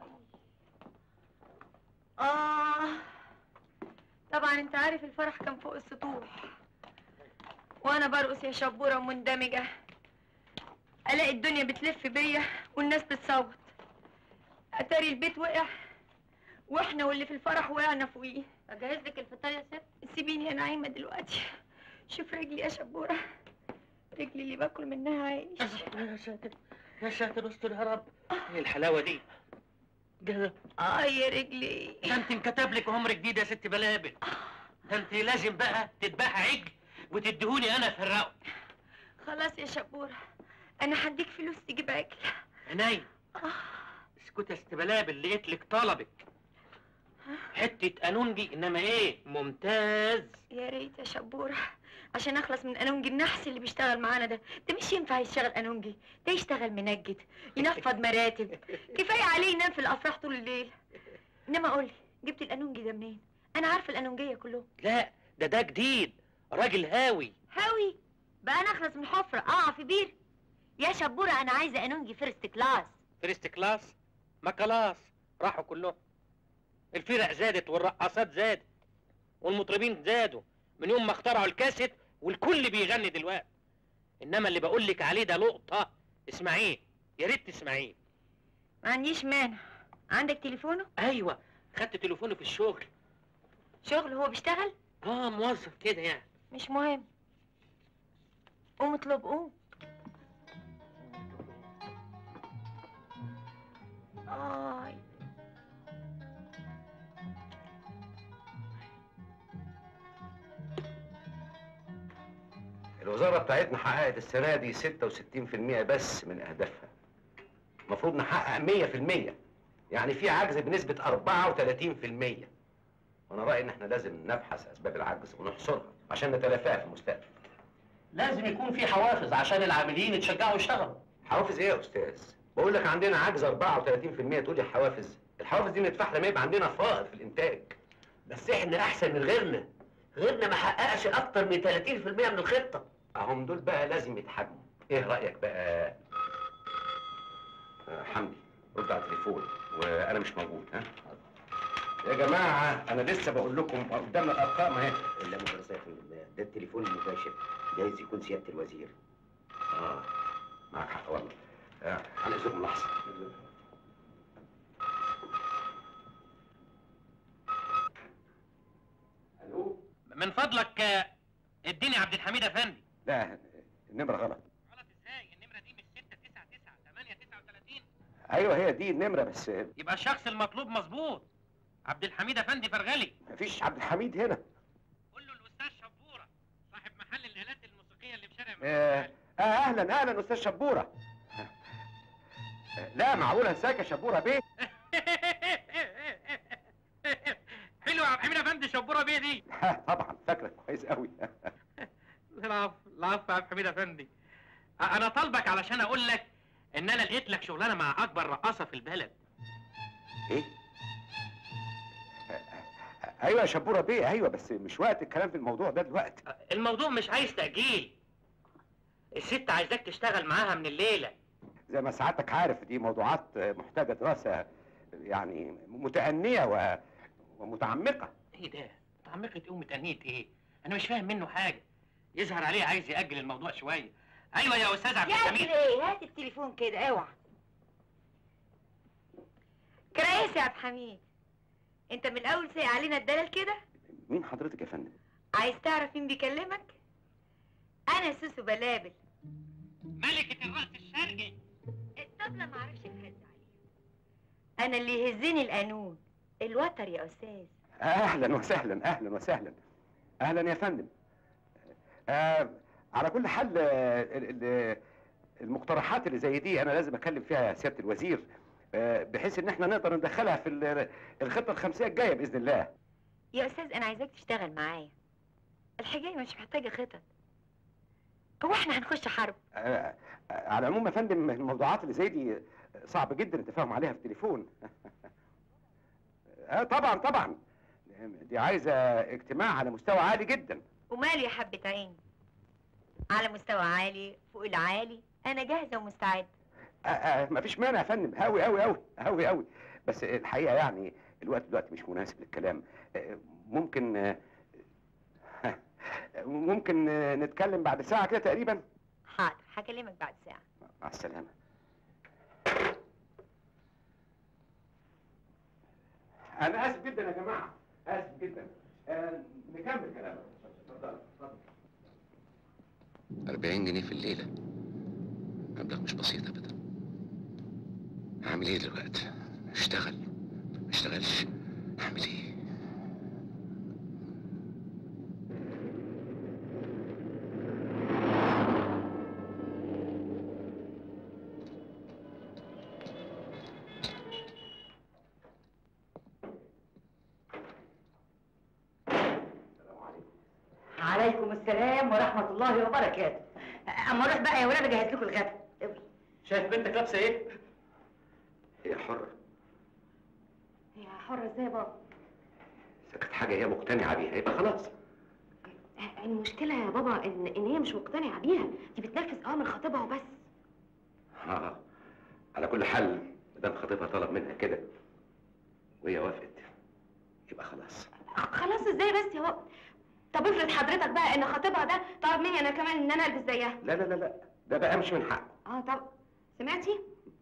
آه طبعا انت عارف الفرح كان فوق السطوح وانا برقص يا شبورة مندمجة الاقي الدنيا بتلف بيا والناس بتصوت اتاري البيت وقع واحنا واللي في الفرح وقعنا فوقيه اجهز لك الفطار يا ست سيبيني يا نعيمة دلوقتي شوف رجلي يا شبورة رجلي اللي باكل منها عيش يا ساتر يا ساتر استر يا رب ايه الحلاوه دي ده اه يا رجلي ده انت انكتب لك عمر جديد يا ست بلابل ده انت لازم بقى تذبحي عجل وتديهوني انا افرقه خلاص يا شبورة انا هديك فلوس تجيب اكل عينيا اسكت يا ست بلابل لقيت لك طلبك حته قانونجي انما ايه ممتاز يا ريت يا شبورة عشان اخلص من انونجي النحس اللي بيشتغل معانا ده ده مش ينفع يشتغل انونجي ده يشتغل منجد ينفض مراتب كفايه عليه ينام في الافراح طول الليل انما قولي جبت الانونجي ده منين انا عارفه الانونجيه كلهم لا ده ده جديد راجل هاوي هاوي بقى انا اخلص من حفره اقع في بير يا شبوره انا عايزه انونجي فيرست كلاس فيرست كلاس ما خلاص راحوا كلهم الفرق زادت والرقصات زادت والمطربين زادوا من يوم ما اخترعوا الكاسيت والكل بيغني دلوقتي انما اللي بقول لك عليه ده لقطه اسمعيه يا ريت تسمعيه ما عنديش مانع عندك تليفونه ايوه خدت تليفونه في الشغل شغل هو بيشتغل اه موظف كده يعني مش مهم قوم اطلب قوم آي الوزارة بتاعتنا حققت السنة دي 66% بس من أهدافها. المفروض نحقق 100%. يعني في عجز بنسبة 34%. وأنا رأيي إن إحنا لازم نبحث أسباب العجز ونحصرها عشان نتلافاها في المستقبل. لازم يكون في حوافز عشان العاملين يتشجعوا يشتغلوا حوافز إيه يا أستاذ؟ بقول لك عندنا عجز 34% تقول لي حوافز. الحوافز دي ندفعها لما يبقى عندنا فائض في الإنتاج. بس احنا احسن من غيرنا غيرنا ما حققش اكتر من 30% من الخطه أهم دول بقى لازم يتحجموا. إيه رأيك بقى؟ آه، حمدي رد على التليفون وأنا مش موجود ها؟ يا جماعة أنا لسه بقول لكم قدامنا الأرقام أهي. لا مؤاخذه يا فندم ده التليفون المباشر جايز يكون سياده الوزير اه معك حق والله آه، على اذنكم لحظه الو من فضلك آه، اديني عبد الحميد افندي لا النمره غلط غلط ازاي النمره دي مش 699 839 ايوه هي دي النمره بس يبقى الشخص المطلوب مظبوط عبد الحميد افندي فرغلي مفيش عبد الحميد هنا قول له الاستاذ شبوره صاحب محل الالات الموسيقيه اللي في شارع آه آه اهلا اهلا استاذ شبوره آه، لا معقول انساك يا شبوره بيه حلو يا عبد الحميد افندي شبوره بيه دي آه، طبعا فاكرك كويس قوي العفو العفو يا عبد الحميد افندي أ- انا طالبك علشان اقول لك ان انا لقيت لك شغلانه مع اكبر رقاصه في البلد ايه آه، ايوه يا شبوره بيه ايوه بس مش وقت الكلام في الموضوع ده دلوقتي الموضوع مش عايز تاجيل الست عايزاك تشتغل معاها من الليله زي ما سعادتك عارف دي موضوعات محتاجة دراسة يعني متأنية و... ومتعمقة ايه ده متعمقة ايه ومتأنية ايه انا مش فاهم منه حاجه يظهر عليه عايز ياجل الموضوع شويه ايوه يا استاذ عبد يا الحميد ايه هات التليفون كده اوعى كريس يا عبد الحميد انت من الاول سايق علينا الدلال كده مين حضرتك يا فندم؟ عايز تعرف مين بيكلمك انا سوسو بلابل ملكة الرأس الشرقي الطبلة ما اعرفش اتهز عليها انا اللي يهزني القانون الوتر يا استاذ أهلا وسهلا أهلا وسهلا أهلا يا فندم آه على كل حال آه، ال- ال- المقترحات اللي زي دي أنا لازم أكلم فيها سيادة الوزير آه، بحيث إن إحنا نقدر ندخلها في ال- الخطة الخمسية الجاية بإذن الله يا استاذ انا عايزاك تشتغل معايا الحكايه مش محتاجه خطط هو احنا هنخش حرب آه، آه، على العموم يا فندم الموضوعات اللي زي دي صعب جدا التفاهم عليها في التليفون آه طبعا طبعا دي عايزه اجتماع على مستوى عالي جدا ومالي يا حبة عين على مستوى عالي فوق العالي انا جاهزه ومستعده آه آه مفيش مانع يا فندم هاوي هاوي هاوي هاوي هاوي بس الحقيقه يعني الوقت دلوقتي مش مناسب للكلام آه، ممكن آه، ممكن آه، نتكلم بعد ساعه كده تقريبا حاضر هكلمك بعد ساعه مع السلامه انا اسف جدا يا جماعه اسف جدا آه، نكمل كلامنا اتفضل اتفضل 40 جنيه في الليلة مبلغ مش بسيط أبدا هعمل إيه دلوقتي؟ أشتغل ما أشتغلش هعمل إيه؟ عليكم السلام ورحمة الله وبركاته أما أروح بقى يا ولاد أجهز لكم الغدا شايف بنتك لابسه ايه؟ هي حرة هي حرة ازاي يا بابا إذا كانت حاجة هي مقتنعة بيها يبقى خلاص المشكلة يا بابا ان ان هي مش مقتنعة بيها دي بتنفذ اوامر خطيبها وبس آه. على كل حال ما دام خطيبها طلب منها كده وهي وافقت يبقى خلاص خلاص ازاي بس يا بابا طب افرض حضرتك بقى ان خطيبها ده طلب مني انا كمان ان انا البس زيها لا لا لا لا ده بقى مش من حقه اه طب سمعتي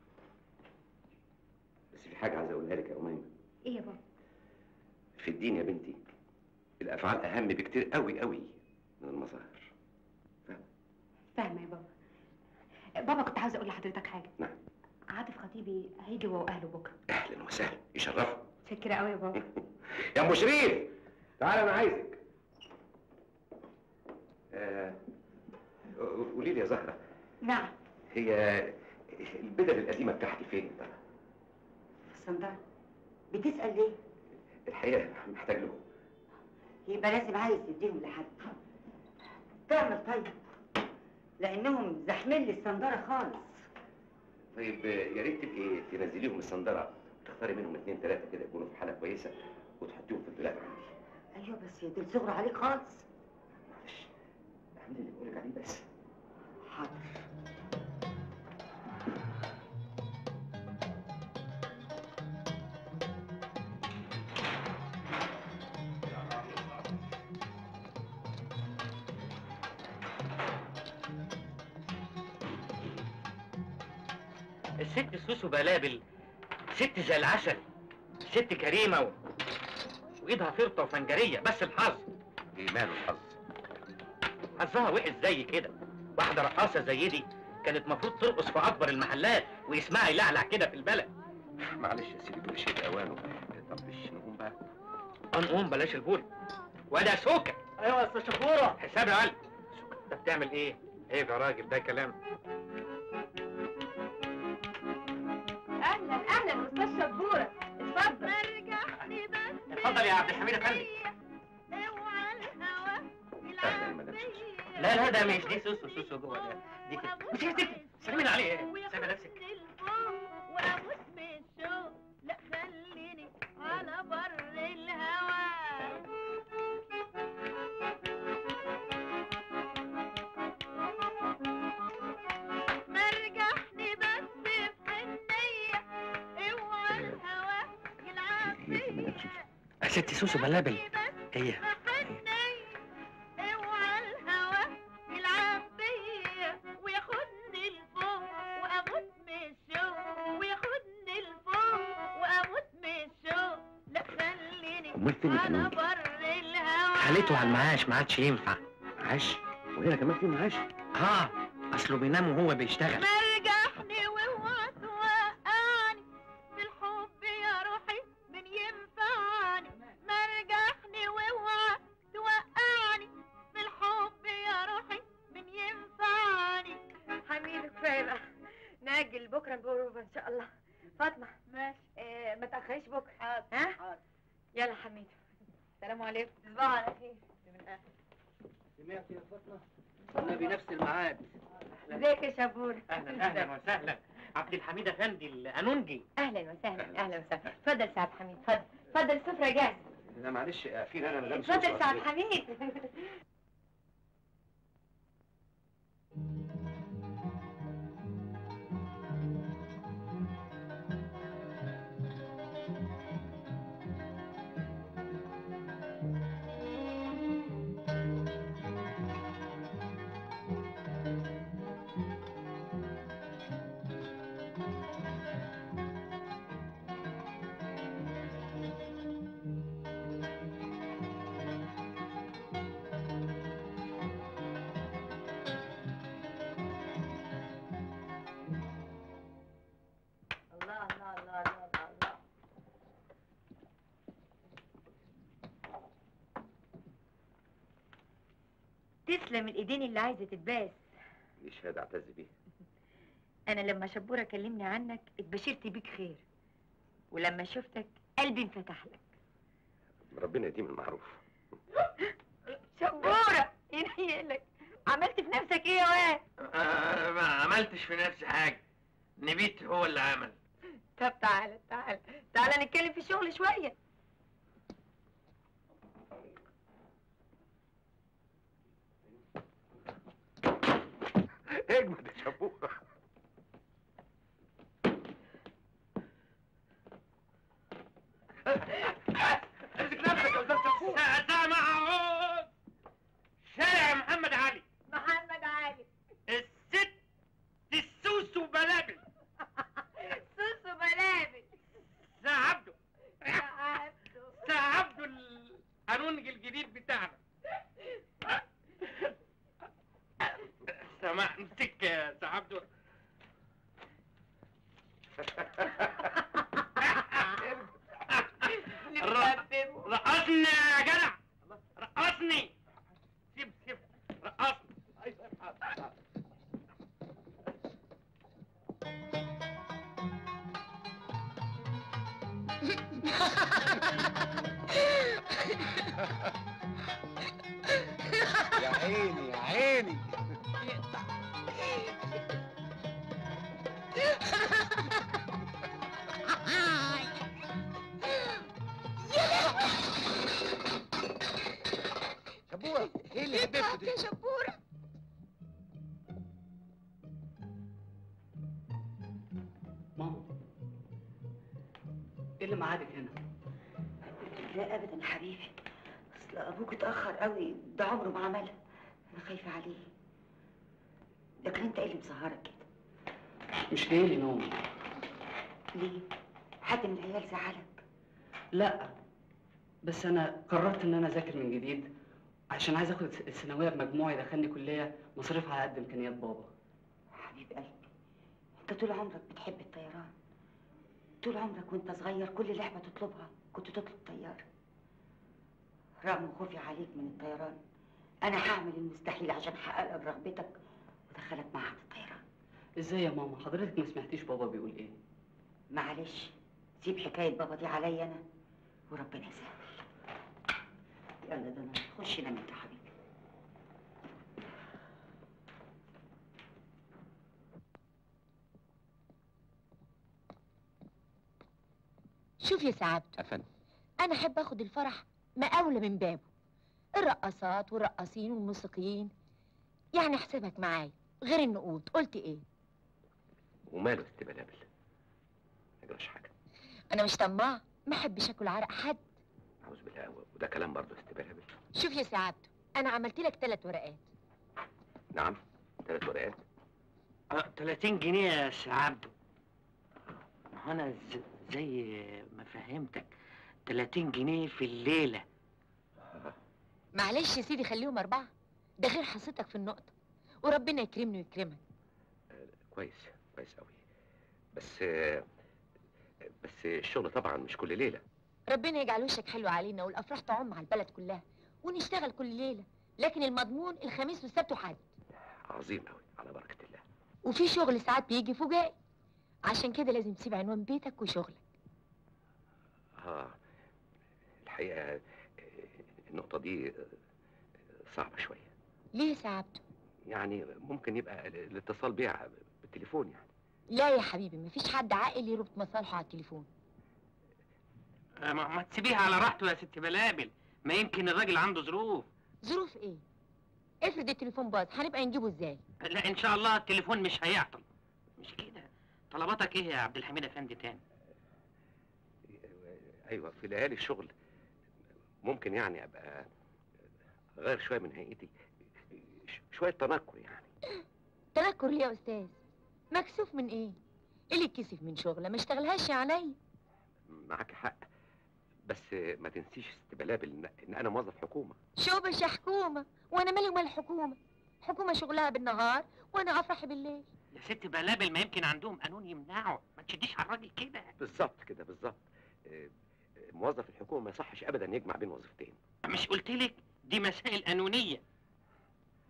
بس في حاجة عايز أقولها لك يا أميمة ايه يا بابا في الدين يا بنتي الأفعال أهم بكتير قوي قوي من المظاهر فاهمة يا بابا بابا كنت عاوزة اقول لحضرتك حاجة نعم. عاطف خطيبي هيجي هو واهله بكرة أهلا وسهلا يشرفوا متشكرة قوي يا بابا يا أم شريف تعال أنا عايزك آه، قولي لي يا زهرة نعم هي البدل القديمة بتاعتي فين بقى؟ الصندوق بتسأل ليه؟ الحقيقة محتاج له يبقى لازم عايز تديهم لحد تعمل طيب لأنهم زحمين لي الصندارة خالص طيب يا ريت تبقي تنزليهم الصندرة تختاري منهم اتنين تلاتة كده يكونوا في حالة كويسة وتحطيهم في الدولاب عندي أيوه بس دول صغروا عليك خالص معلش اعملي اللي بقولك عليه بس حاضر الست سوسو بلابل ست زي العسل ست كريمه و... وايدها فرطه وفنجريه بس الحظ ايه ماله الحظ حظها وحش زي كده واحده رقاصه زي دي كانت المفروض ترقص في اكبر المحلات ويسمعها يلعلع كده في البلد معلش يا سيدي كل شيء اوانه طب مش نقوم بقى نقوم بلاش البول ولا سوكه ايوه يا استاذ شكوره حساب يا علي انت بتعمل ايه؟ ايه يا راجل ده كلام اهلا اهلا استاذ شبورة اتفضل رجعني بس اتفضل يا عبد الحميد افندي اوعى الهوى اهلا مدام سوسو لا لا ده مش دي سوسو سوسو جوه ده دي كده مش هي ست سلمين عليه ايه؟ سايبه نفسك واموت من الشوق لا خليني على بر الهوى مرجحني بس في حنية اوعى الهوى يلعب هي مدام سوسو يا ست سوسو بلابل هي اوعى الهوى يلعب بيا وياخدني لفوق واموت من الشوق وياخدني لفوق واموت من الشوق لا خليني امال فين على القانون بر الهوى خليته على المعاش ما عادش ينفع معاش وهنا كمان في معاش اه اصله بينام وهو بيشتغل مرجحني واوعى توقعني في الحب يا روحي من ينفعني مرجحني واوعى توقعني في الحب يا روحي من ينفعني حميد كفاية بقى نأجل بكرة البروفة إن شاء الله فاطمة ماشي آه ما تأخريش بكرة حاضر ها؟ حاضر يلا حميد السلام عليكم تصبحوا على خير من أهل سمعت يا فاطمه قلنا بنفس الميعاد ازيك يا شابور اهلا اهلا وسهلا عبد الحميد افندي الانونجي اهلا وسهلا اهلا وسهلا اتفضل سعد حميد اتفضل اتفضل السفرة جاهزة لا معلش فين انا مدام سوسو اتفضل سعد أصلي. حميد تسلم الايدين اللي عايزه تتباس دي شهاده اعتز بيها انا لما شبوره كلمني عنك اتبشرت بيك خير ولما شفتك قلبي انفتح لك ربنا يديم المعروف شبوره ينيلك عملت في نفسك ايه يا واد آه ما عملتش في نفسي حاجه نبيت هو اللي عمل طب تعالى تعالى تعالى نتكلم في الشغل شويه اجمد يا شبوره امسك نفسك يا استاذ شفوق سامعون شارع محمد علي محمد علي الست السوسو بلابل سوسو بلابل سعبده عبده سعبده القانون الجديد بتاعنا سمع امسك يا سعبده نكتبه رقصني يا جدع رقصني سيب سيب رقصني يا عيني يا عيني شبوره ايه اللي حبيبته دي يا شبوره ماما ايه اللي معادك هنا؟ لا ابدا يا حبيبي اصل ابوك اتاخر قوي ده عمره ما عملها انا خايفه عليه لكن انت ايه اللي مسهرك كده مش جاي لي نوم ليه حد من العيال زعلك لا بس انا قررت ان انا اذاكر من جديد عشان عايز اخد الثانويه بمجموع يدخلني كليه مصاريفها على قد امكانيات بابا حبيب قلبي انت طول عمرك بتحب الطيران طول عمرك وانت صغير كل لعبه تطلبها كنت تطلب طياره رغم خوفي عليك من الطيران انا هعمل المستحيل عشان احقق لك رغبتك ودخلك معهد الطيران ازاي يا ماما حضرتك ما سمعتيش بابا بيقول ايه معلش سيب حكايه بابا دي عليا انا وربنا يسهل يلا ده انا خش نام انت يا حبيبي شوف يا سعادته يا فندم انا احب اخد الفرح مقاولة من بابه الرقصات والرقاصين والموسيقيين يعني احسبك معايا غير النقود قلت ايه وماله ست بلابل ما يجراش حاجه انا مش طماع ما احبش اكل عرق حد اعوذ بالله وده كلام برضه ست بلابل شوف يا سعادته انا عملت لك ثلاث ورقات نعم ثلاث ورقات آه، 30 جنيه يا سي عبده ما هو انا ز- زي ما فهمتك 30 جنيه في الليله معلش يا سيدي خليهم اربعه ده غير حصتك في النقطه وربنا يكرمني ويكرمك كويس كويس قوي بس بس الشغل طبعا مش كل ليله ربنا يجعل وشك حلو علينا والافراح تعم على البلد كلها ونشتغل كل ليله لكن المضمون الخميس والسبت وحد عظيم قوي على بركه الله وفي شغل ساعات بيجي فجائي عشان كده لازم تسيب عنوان بيتك وشغلك اه الحقيقه آه، النقطه دي آه، صعبه شويه ليه سعادته يعني ممكن يبقى ال- الاتصال بيها بالتليفون يعني لا يا حبيبي مفيش حد عاقل يربط مصالحه على التليفون آه، ما ما تسيبيها على راحته يا ست بلابل ما يمكن الراجل عنده ظروف ظروف ايه افرض التليفون باظ هنبقى نجيبه ازاي لا ان شاء الله التليفون مش هيعطل مش كده طلباتك ايه يا عبد الحميد افندي تاني ايوه في ليالي الشغل ممكن يعني ابقى اغير شويه من هيئتي ش- شويه تنكر يعني تنكر ليه يا استاذ مكسوف من ايه اللي يتكسف من شغله ما اشتغلهاش يا عينيا معاك حق بس ما تنسيش ست بلابل إن- ان انا موظف حكومه شوبش يا حكومه وانا مالي ومال الحكومه حكومه شغلها بالنهار وانا افرح بالليل يا ست بلابل ما يمكن عندهم قانون يمنعه ما تشديش على الراجل كده بالظبط كده بالظبط آه، آه، موظف الحكومه ما يصحش ابدا يجمع بين وظيفتين مش قلت لك دي مسائل قانونيه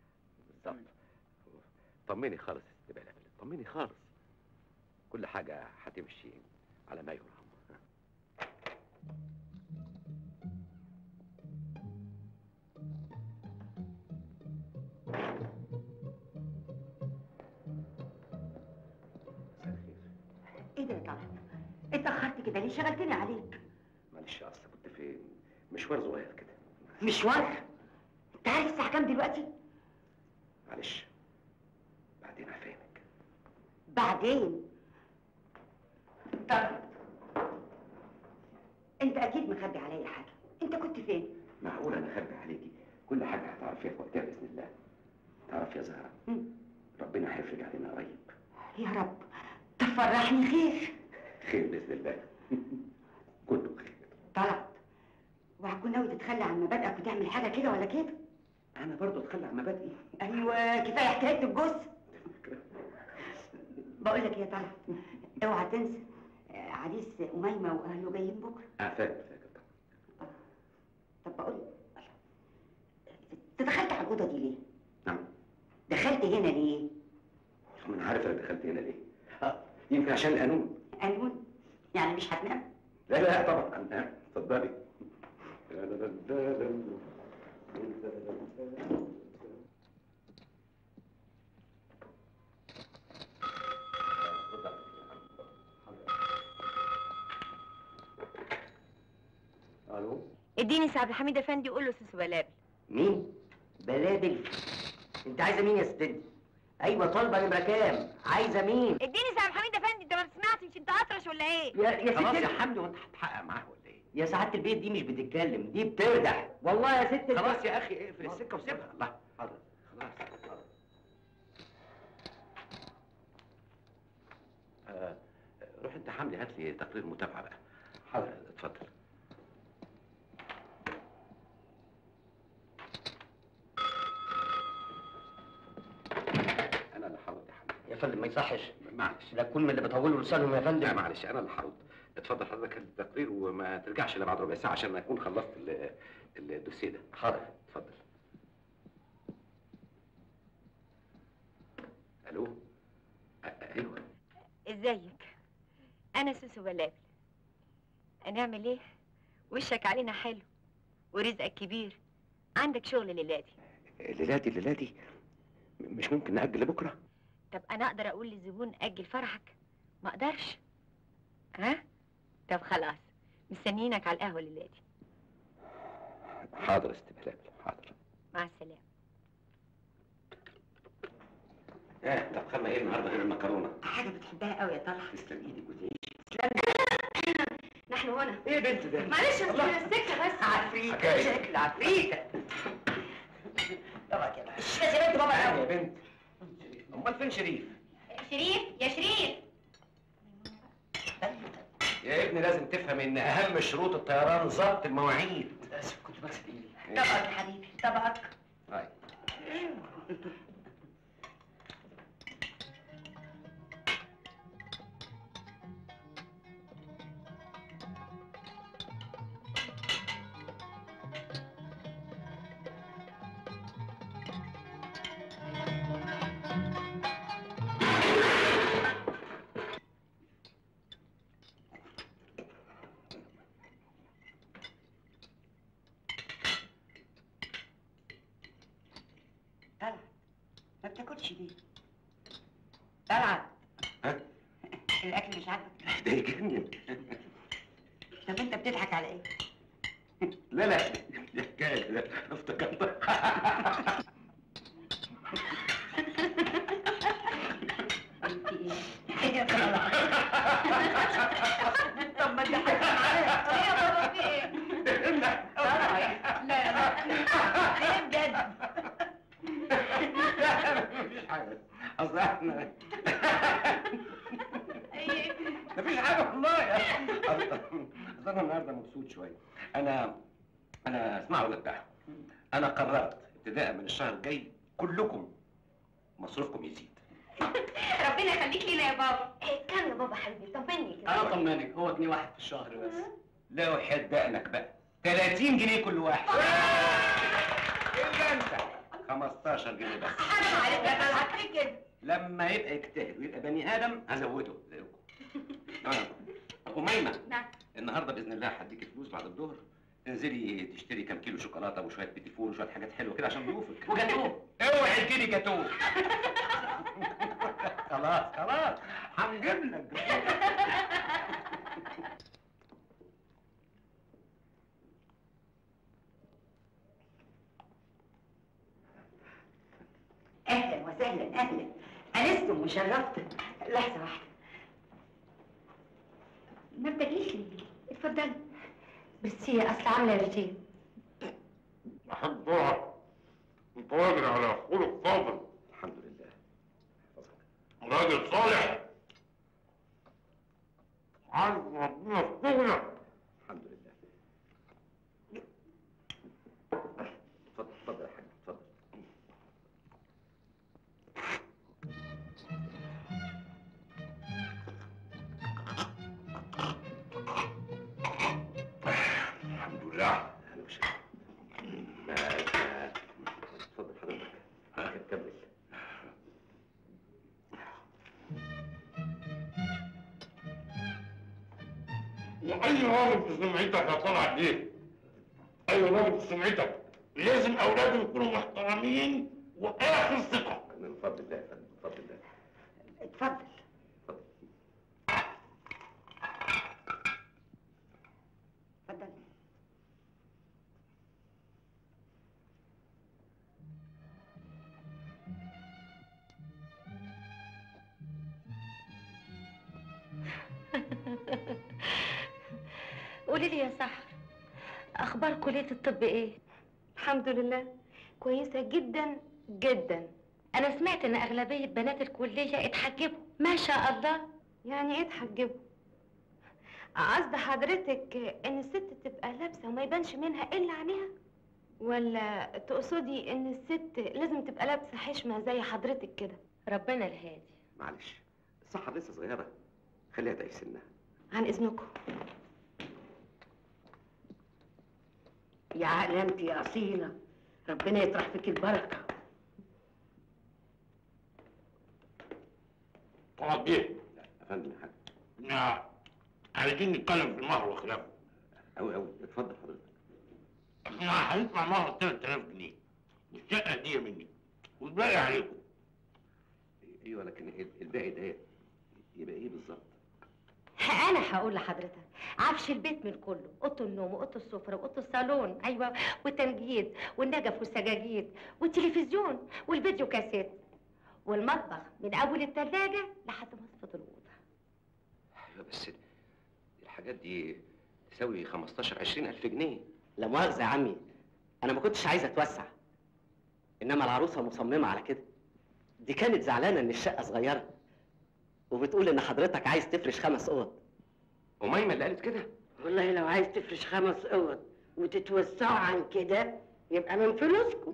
بالظبط طمني خالص يا ست بلال طمني خالص كل حاجه هتمشي على ما يرام ايه ده يا طلعت اتاخرت كده ليه شغلتني عليك معلش اصل كنت في مشوار صغير كده مشوار انت عارف الساعه كام دلوقتي معلش بعدين هفهمك بعدين طب انت اكيد مخبي عليا حاجه انت كنت فين معقول انا اخبي عليكي كل حاجه هتعرفيها في وقتها باذن الله تعرف يا زهره مم. ربنا هيفرج علينا قريب يا رب تفرحني خير خير باذن الله كله خير طلعت وهتكون ناوي تتخلى عن مبادئك وتعمل حاجه كده ولا كده انا برضو اتخلى عن مبادئي ايوه كفايه حكايه الجث بقول لك إيه يا طلعت اوعى تنسى آه، عريس اميمه واهله جايين بكره اه فاكر فاكر طب بقول انت دخلت على الاوضه دي ليه؟ نعم دخلت هنا ليه؟ ما انا عارف انا دخلت هنا ليه اه يمكن عشان القانون قانون يعني مش هتنام؟ لا لا طبعا انا اتفضلي الو اديني سعد حميد افندي قول له سوسو بلابل مين؟ بلابل انت عايزه مين يا ست ايوه طالبه نمره كام عايزه مين اديني سعد حميد افندي انت ما بتسمعش انت اطرش ولا ايه يا يا خلاص ست يا حمدي وانت هتحقق معاه ولا ايه يا سعاده البيت دي مش بتتكلم دي بتردح والله يا ست خلاص يا اخي اقفل السكه وسيبها الله حاضر خلاص خلاص. آه، روح انت حمدي هات لي تقرير متابعه بقى حاضر اتفضل انا اللي هرد يا حمدي يا فندم ما يصحش معلش لا تكون من اللي بيطولوا لسانهم يا فندم لا معلش انا اللي هرد اتفضل حضرتك هات التقرير وما ترجعش الا بعد ربع ساعه عشان اكون خلصت ال- الدوسيه ده حاضر اتفضل الو أ- ايوه ازيك انا سوسو بلابل هنعمل ايه وشك علينا حلو ورزقك كبير عندك شغل ليلاتي الليلاتي الليلاتي م- مش ممكن نأجل لبكره طب انا اقدر اقول للزبون اجل فرحك ما اقدرش ها طب خلاص مستنيينك على القهوه ليلاتي حاضر يا ست بلال حاضر مع السلامه اه طب خدنا ايه النهارده غير المكرونه حاجه بتحبها قوي يا طلعت تسلم ايدك وتعيش نحن هنا ايه يا بنت ده معلش اصل من السكه بس عفريته حكاية. شكل عفريته بابا كده مش يا بنت بابا يا قوي بنت امال فين شريف شريف يا شريف يا ابني لازم تفهم ان اهم شروط الطيران ضبط المواعيد اسف كنت بكسب ايدي طبقك يا حبيبي طبقك هاي طلعت ما بتاكلش ليه؟ طلعت ها الاكل مش عاجبك ده يجنن طب انت بتضحك على ايه؟ لا لا دي حكايه لا افتكرت انت ايه؟ ايه يا طلعت؟ طب ما تضحكش معايا ايه يا بابا في ايه طلعت لا لا ليه بجد؟ مفيش حاجه اصل احنا ايه مفيش حاجه والله اصل أصل انا النهارده مبسوط شويه انا انا اسمعوا لك بقى انا قررت ابتداء من الشهر الجاي كلكم مصروفكم يزيد ربنا يخليك لينا يا بابا إيه كم يا بابا حبيبي طمني كده انا اطمنك هو جنيه واحد في الشهر بس لا وحياة دقنك بقى 30 جنيه كل واحد الا انت 15 جنيه بس حرام عليك يا طلعت ليه كده لما يبقى يجتهد ويبقى بني ادم ازوده زيكم آه. أميمة نعم النهارده باذن الله هديكي فلوس بعد الظهر انزلي تشتري كام كيلو شوكولاته وشويه بيتي فور وشويه حاجات حلوه كده عشان ضيوفك وجاتوه اوعي تجيلي جاتوه خلاص خلاص هنجيب لك اهلا وسهلا اهلا انستم وشرفتم لحظه واحده ما بتجيش ليه اتفضلي ميرسي اصل عامله رجيم أحب أقعد أنت راجل على خلق فاضل الحمد لله راجل صالح عارف ربنا في شغلك الحمد لله اتفضل اتفضل يا حاج اتفضل الحمد لله اهلا وسهلا ما ما- اتفضل حضرتك كمل وأي راجل في سمعتك يا طلعت دي أي راجل في سمعتك لازم أولاده يكونوا محترمين وآخر ثقة من فضل الله يا فندم من فضل الله اتفضل اتفضل قولي لي يا سحر اخبار كليه الطب ايه الحمد لله كويسه جدا جدا انا سمعت ان اغلبيه بنات الكليه اتحجبوا ما شاء الله يعني ايه تحجبه قصد حضرتك ان الست تبقى لابسه وما يبانش منها الا عينيها ولا تقصدي ان الست لازم تبقى لابسه حشمه زي حضرتك كده ربنا الهادي معلش الصحة لسه صغيرة خليها تعيش سنها عن اذنكم يا علامتي يا اصيله ربنا يطرح فيك البركه طلعت دي يا فندم يا حاج إحنا عايزين نتكلم في المهر وخلافه أوي أوي اتفضل حضرتك احنا هندفع مهر 3000 جنيه والشقة هدية مني والباقي عليكم ايوه لكن ال- الباقي ده يبقى ايه بالظبط؟ انا هقول لحضرتك عفش البيت من كله اوضه النوم واوضه السفره واوضه الصالون ايوه والتنجيد والنجف والسجاجيد والتلفزيون والفيديو كاسيت والمطبخ من اول الثلاجه لحد مصفة الاوضه ايوه بس الحاجات دي تساوي 15 20 ألف جنيه لا مؤاخذة يا عمي أنا ما كنتش عايز أتوسع إنما العروسة مصممة على كده دي كانت زعلانة إن الشقة صغيرة وبتقول إن حضرتك عايز تفرش خمس أوض أميمة اللي قالت كده والله لو عايز تفرش خمس اوض وتتوسعوا عن كده يبقى من فلوسكم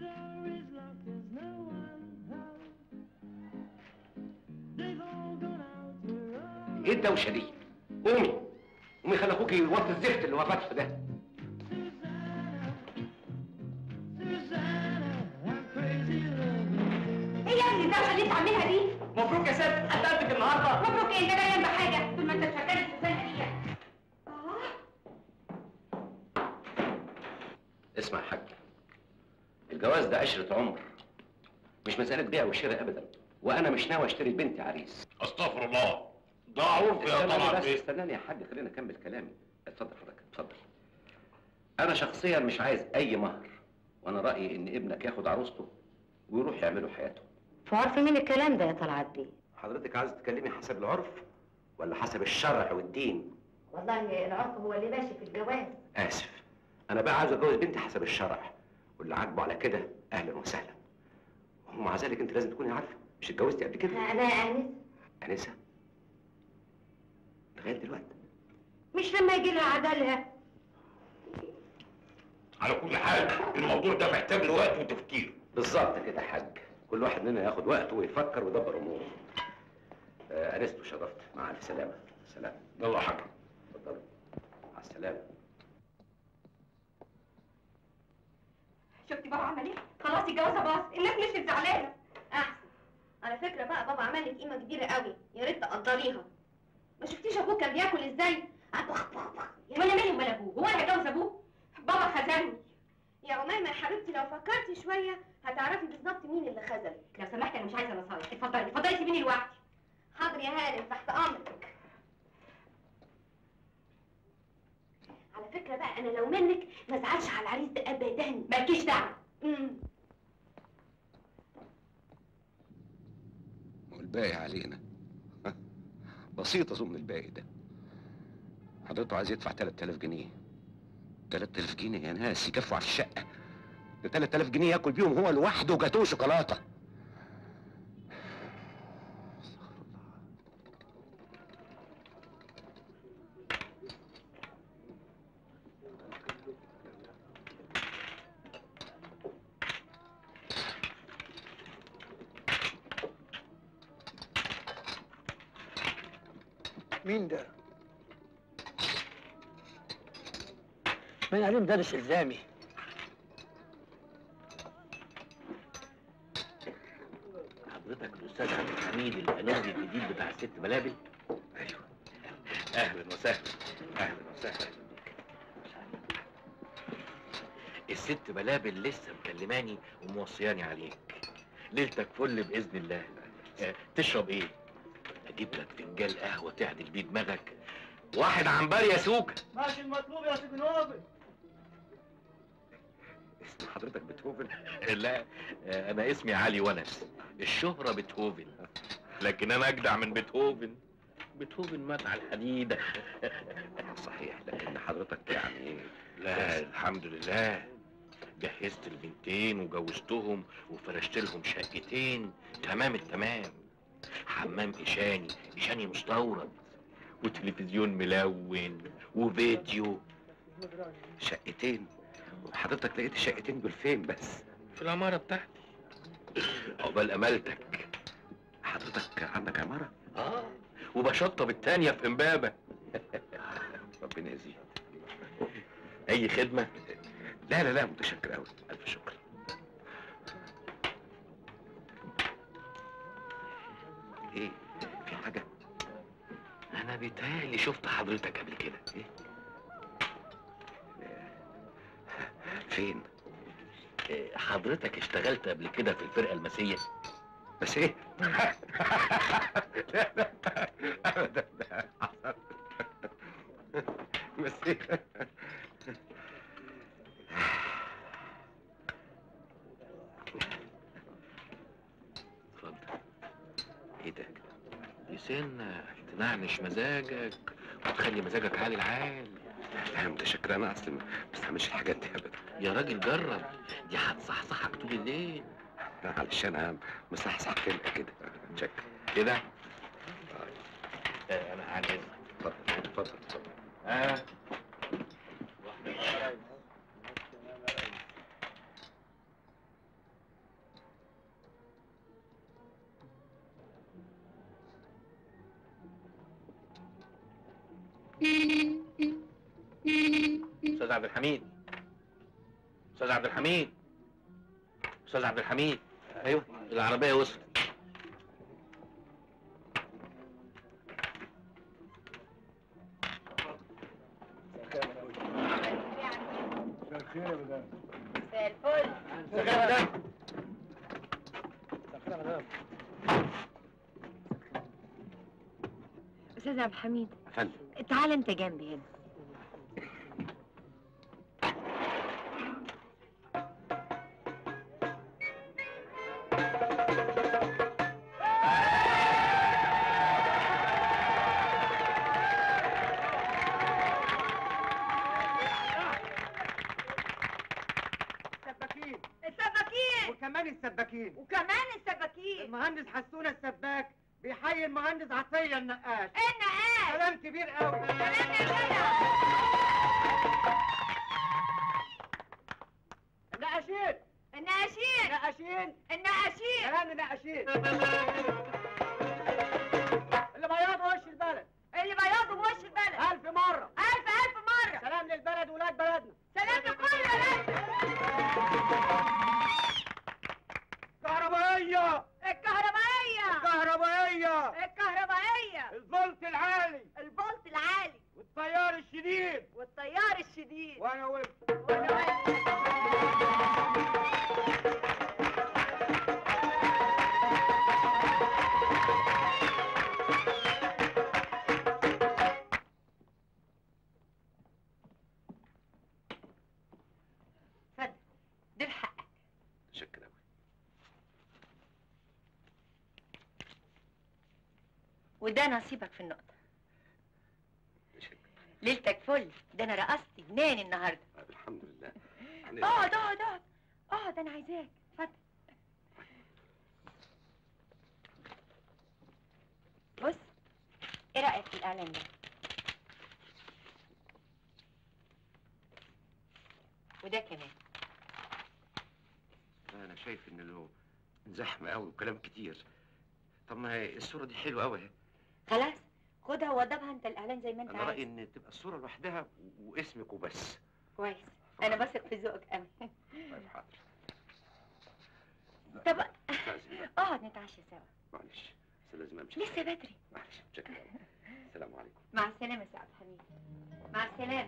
ايه الدوشه دي؟ قومي قومي خلي اخوكي يوطي الزفت اللي هو فاتحه ده ايه يا ابني الدوشه اللي انت عاملها دي مبروك يا ست هتقابلك النهارده مبروك انت جاي بحاجه طول ما انت شغال سوزان قليله اسمع يا حاج الجواز ده عشرة عمر مش مسألة بيع وشراء أبدا وأنا مش ناوي أشتري بنتي عريس استغفر الله ده عرف يا استناني طلعت بس بيه استناني يا حاج خليني أكمل كلامي اتفضل حضرتك اتفضل أنا شخصيا مش عايز أي مهر وأنا رأيي إن ابنك ياخد عروسته ويروح يعملوا حياته في عرف مين الكلام ده يا طلعت بيه حضرتك عايز تتكلمي حسب العرف ولا حسب الشرع والدين والله العرف هو اللي ماشي في الجواز آسف أنا بقى عايز أتجوز بنتي حسب الشرع واللي عاجبه على كده أهلا وسهلا ومع ذلك أنت لازم تكوني عارفة مش اتجوزتي قبل كده انا انس أنسة لغاية دلوقتي مش لما يجي لها عدلها على كل حال الموضوع ده محتاج له وقت وتفكير بالظبط كده يا حاج كل واحد مننا ياخد وقته ويفكر ويدبر أموره آه، أنست وشرفت مع ألف سلامة سلام يلا يا حاج اتفضل مع السلامة شفتي بابا عمل ايه خلاص خلاص الجوازه باظ الناس مش زعلانه احسن على فكره بقى بابا عمل لك قيمه كبيره قوي يا ريت تقدريها ما شفتيش ابوك كان بياكل ازاي قعد بخ بخ بخ وانا مالي ومال ابوه هو انا هتجوز ابوه بابا خذلني يا أميمة يا حبيبتي لو فكرتي شوية هتعرفي بالظبط مين اللي خذلك لو سمحت انا مش عايزه نصايح اتفضلي اتفضلي سيبيني لوحدي حاضر يا هانم تحت أمرك على فكرة بقى أنا لو منك ما ازعلش على العريس ده أبدا مالكيش دعوه أمم. والباقي علينا بسيط اظن الباقي ده حضرته عايز يدفع 3000 جنيه 3000 جنيه يا ناس يكفوا على الشقه ده 3000 جنيه ياكل بيهم هو لوحده جاتوه شوكولاته مين ده؟ من عليه مدرس إلزامي حضرتك الاستاذ عبد الحميد الانوبي الجديد بتاع الست بلابل ايوه اهلا وسهلا اهلا وسهلا الست بلابل لسه مكلماني وموصياني عليك ليلتك فل باذن الله آه، تشرب ايه اجيب لك فنجان قهوه تعدل بيه دماغك واحد عنبر يا سوكه ماشي المطلوب يا سيدي نوبل اسم حضرتك بيتهوفن لا آه، انا اسمي علي ونس الشهرة بيتهوفن لكن انا اجدع من بيتهوفن بيتهوفن مات على الحديدة صحيح لكن حضرتك يعني لا الحمد لله جهزت البنتين وجوزتهم وفرشت لهم شقتين تمام التمام حمام إشاني إشاني مستورد وتلفزيون ملون وفيديو شقتين وحضرتك لقيت الشقتين دول فين بس في العمارة بتاعتي عقبال أمالتك حضرتك عندك عماره اه وبشطب التانية في امبابة ربنا يزيد أي خدمة لا لا لا متشكر قوي ألف شكر ايه في حاجه أنا بيتهيألي شفت حضرتك قبل كده ايه فين إيه، حضرتك اشتغلت قبل كده في الفرقة المسية بس ايه لا لا ابدا لا حصل. بس ايه اتفضل ايه ده دي سنة تنعنش مزاجك وتخلي مزاجك عالي العال لا متشكر انا اصلا ما بستعملش الحاجات دي ابدا يا راجل جرب دي هتصحصحك طول الليل معلش انا مصحصح كده كده متشكر كده آه، انا عن اذنك اتفضل اتفضل اتفضل اه استاذ عبد الحميد استاذ عبد الحميد استاذ عبد الحميد ايوه العربيه وصلت الخير يا مدام مساء الفل استاذ عبد الحميد يا فندم تعال انت جنبي هنا السباكين السباكين وكمان السباكين وكمان السباكين المهندس حسون السباك بيحيي المهندس عطيه النقاش النقاش كلام كبير قوي كلام يا جدع النقاشين النقاشين النقاشين النقاشين كلام النقاشين اللي بياض وش البلد اللي بياضوا بوش البلد ألف مرة ألف ألف مرة سلام للبلد ولاد بلدنا سلام لكل بلد وانا وقف اتفضل دول حقك متشكر قوي وده نصيبك في النقطة ليلتك فل ده انا رقصت جنان النهارده الحمد لله اقعد اقعد اقعد اقعد انا عايزاك اتفضل بص ايه رأيك في الاعلان ده وده كمان انا شايف ان له زحمه قوي وكلام كتير طب ما هي الصوره دي حلوه قوي خلاص خدها ووضبها انت الاعلان زي ما انت انا عايز رايي ان تبقى الصوره لوحدها و- واسمك وبس كويس انا بثق في ذوقك قوي طيب حاضر طب استاذن بقى. اقعد نتعشى سوا معلش بس لازم امشي لسه بدري معلش متشكر قوي السلام عليكم مع السلامة يا سعد حميد مع السلامة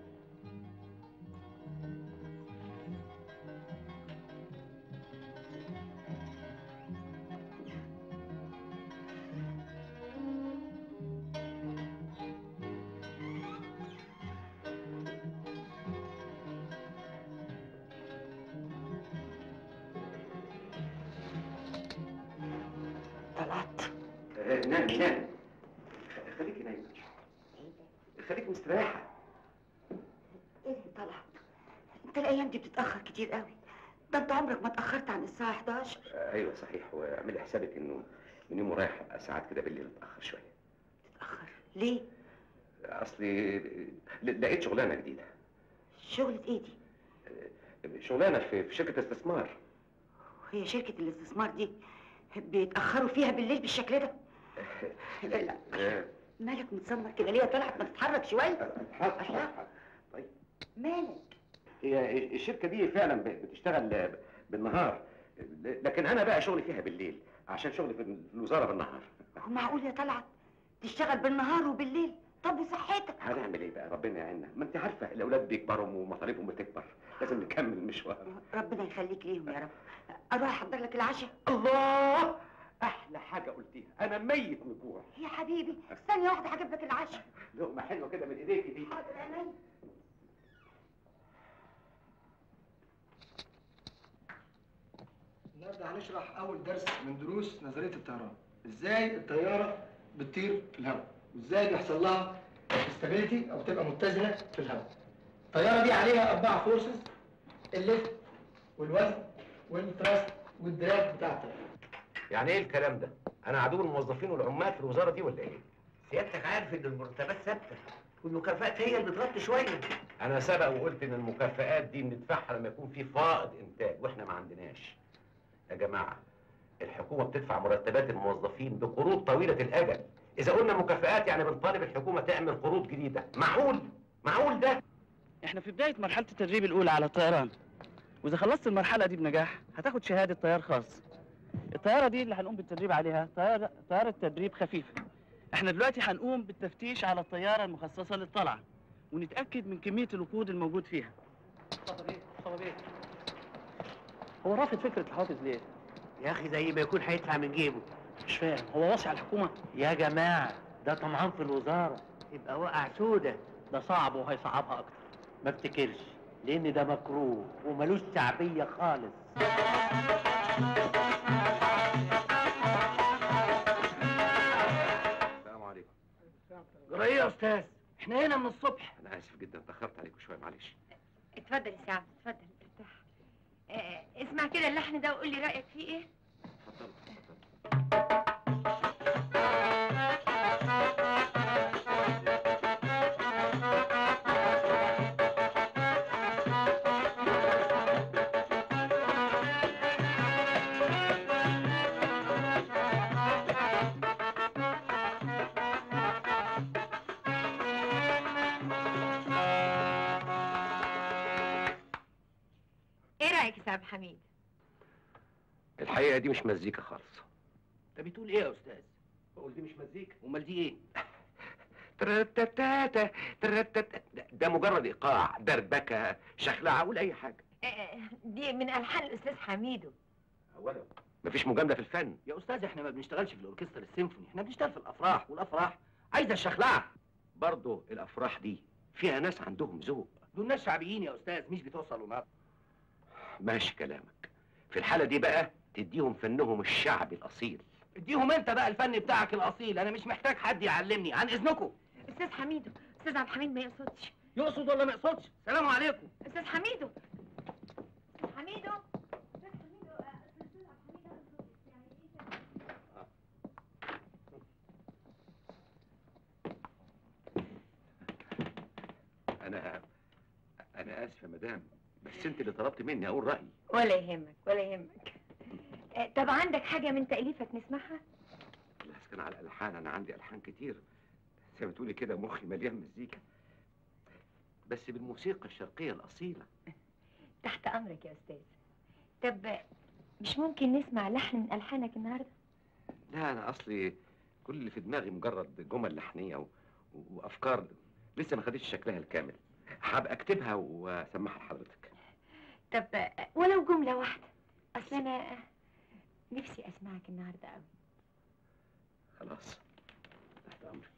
طلعت آه، نامي نامي خ- خليكي نايمه خليكي مستريحه ايه اللي طلعت انت الايام دي بتتاخر كتير قوي ده انت عمرك ما اتاخرت عن الساعه 11 آه، ايوه صحيح واعملي حسابك انه من يوم ورايح ابقى ساعات كده بالليل اتاخر شويه ليه اصلي ل- لقيت شغلانه جديده شغلة ايه دي شغلانه في في شركه استثمار هي شركه الاستثمار دي بيتاخروا فيها بالليل بالشكل ده لا لا آه، مالك متسمر كده ليه طلعت ما تتحرك شويه حاضر حاضر طيب مالك هي الشركه دي فعلا ب- بتشتغل بالنهار لكن انا بقى شغلي فيها بالليل عشان شغلي في الوزاره بالنهار هو معقول يا طلعت تشتغل بالنهار وبالليل طب وصحتك هنعمل ايه بقى ربنا يعيننا ما انت عارفه الاولاد بيكبروا ومصاريفهم بتكبر لازم نكمل المشوار ربنا يخليك ليهم يا رب اروح احضر لك العشاء الله احلى حاجه قلتيها انا ميت من الجوع يا حبيبي ثانيه واحده هجيب لك العشاء لقمه حلوه كده من ايديكي دي حاضر عينيا النهارده هنشرح اول درس من دروس نظريه الطيران ازاي الطياره بتطير في الهواء وازاي بيحصل لها استابيليتي او تبقى متزنه في الهواء الطياره دي عليها اربع فورسز الليفت والوزن والتراست والدراج بتاع الطياره يعني ايه الكلام ده انا عدو الموظفين والعمال في الوزاره دي ولا ايه سيادتك عارف ان المرتبات ثابته والمكافآت هي اللي بتغطي شويه انا سبق وقلت ان المكافآت دي بندفعها لما يكون في فائض انتاج واحنا ما عندناش يا جماعه الحكومه بتدفع مرتبات الموظفين بقروض طويله الاجل اذا قلنا مكافآت يعني بنطالب الحكومه تعمل قروض جديده معقول معقول ده احنا في بداية مرحلة التدريب الأولى على الطيران وإذا خلصت المرحلة دي بنجاح هتاخد شهادة طيار خاص الطيارة دي اللي هنقوم بالتدريب عليها طيارة طيارة تدريب خفيفة احنا دلوقتي هنقوم بالتفتيش على الطيارة المخصصة للطلعة ونتأكد من كمية الوقود الموجود فيها خبر ايه خبر ايه هو رافض فكره الحوافز ليه يا اخي زي ما يكون هيدفع من جيبه مش فاهم هو واصي على الحكومه يا جماعه ده طمعان في الوزاره يبقى وقع سودة ده صعب وهيصعبها اكتر ما افتكرش لان ده مكروه وملوش شعبيه خالص السلام عليكم جرى ايه يا استاذ احنا هنا من الصبح انا اسف جدا اتاخرت عليكم شويه معلش اتفضل يا سعد اتفضل ارتاح آه، اسمع كده اللحن ده وقول لي رأيك فيه ايه اتفضل اتفضل ايه رأيك يا سعد حميد الحقيقه دي مش مزيكا خالص انت بتقول ايه يا استاذ بقول دي مش مزيكا امال دي ايه ترتتاتا ترتت ده مجرد ايقاع دربكه شخلعه قول اي حاجه دي من الحان الاستاذ حميدو اولا مفيش مجامله في الفن يا استاذ احنا ما بنشتغلش في الاوركسترا السيمفوني احنا بنشتغل في الافراح والافراح عايزه الشخلعه برضه الافراح دي فيها ناس عندهم ذوق دول ناس شعبيين يا استاذ مش بتوع صالونات ماشي كلامك في الحاله دي بقى تديهم فنهم الشعبي الاصيل اديهم انت بقى الفن بتاعك الاصيل انا مش محتاج حد يعلمني عن اذنكم استاذ حميدو استاذ عبد الحميد ما يقصدش يقصد ولا ما يقصدش سلام عليكم استاذ حميدو استاذ حميدو استاذ حميدو آه، استاذ عبد الحميد انا انا اسف يا مدام بس انت اللي طلبت مني اقول رايي ولا يهمك ولا يهمك آه، طب عندك حاجه من تاليفك نسمعها لا كان على الالحان انا عندي الحان كتير زي ما تقولي كده مخي مليان مزيكا بس بالموسيقى الشرقيه الاصيله تحت امرك يا استاذ طب آه، مش ممكن نسمع لحن من الحانك النهارده لا انا اصلي كل اللي في دماغي مجرد جمل لحنيه و... وافكار لسه ما خدتش شكلها الكامل هبقى اكتبها واسمعها لحضرتك طب آه، ولو جمله واحده اصل انا آه، نفسي اسمعك النهارده قوي خلاص تحت امرك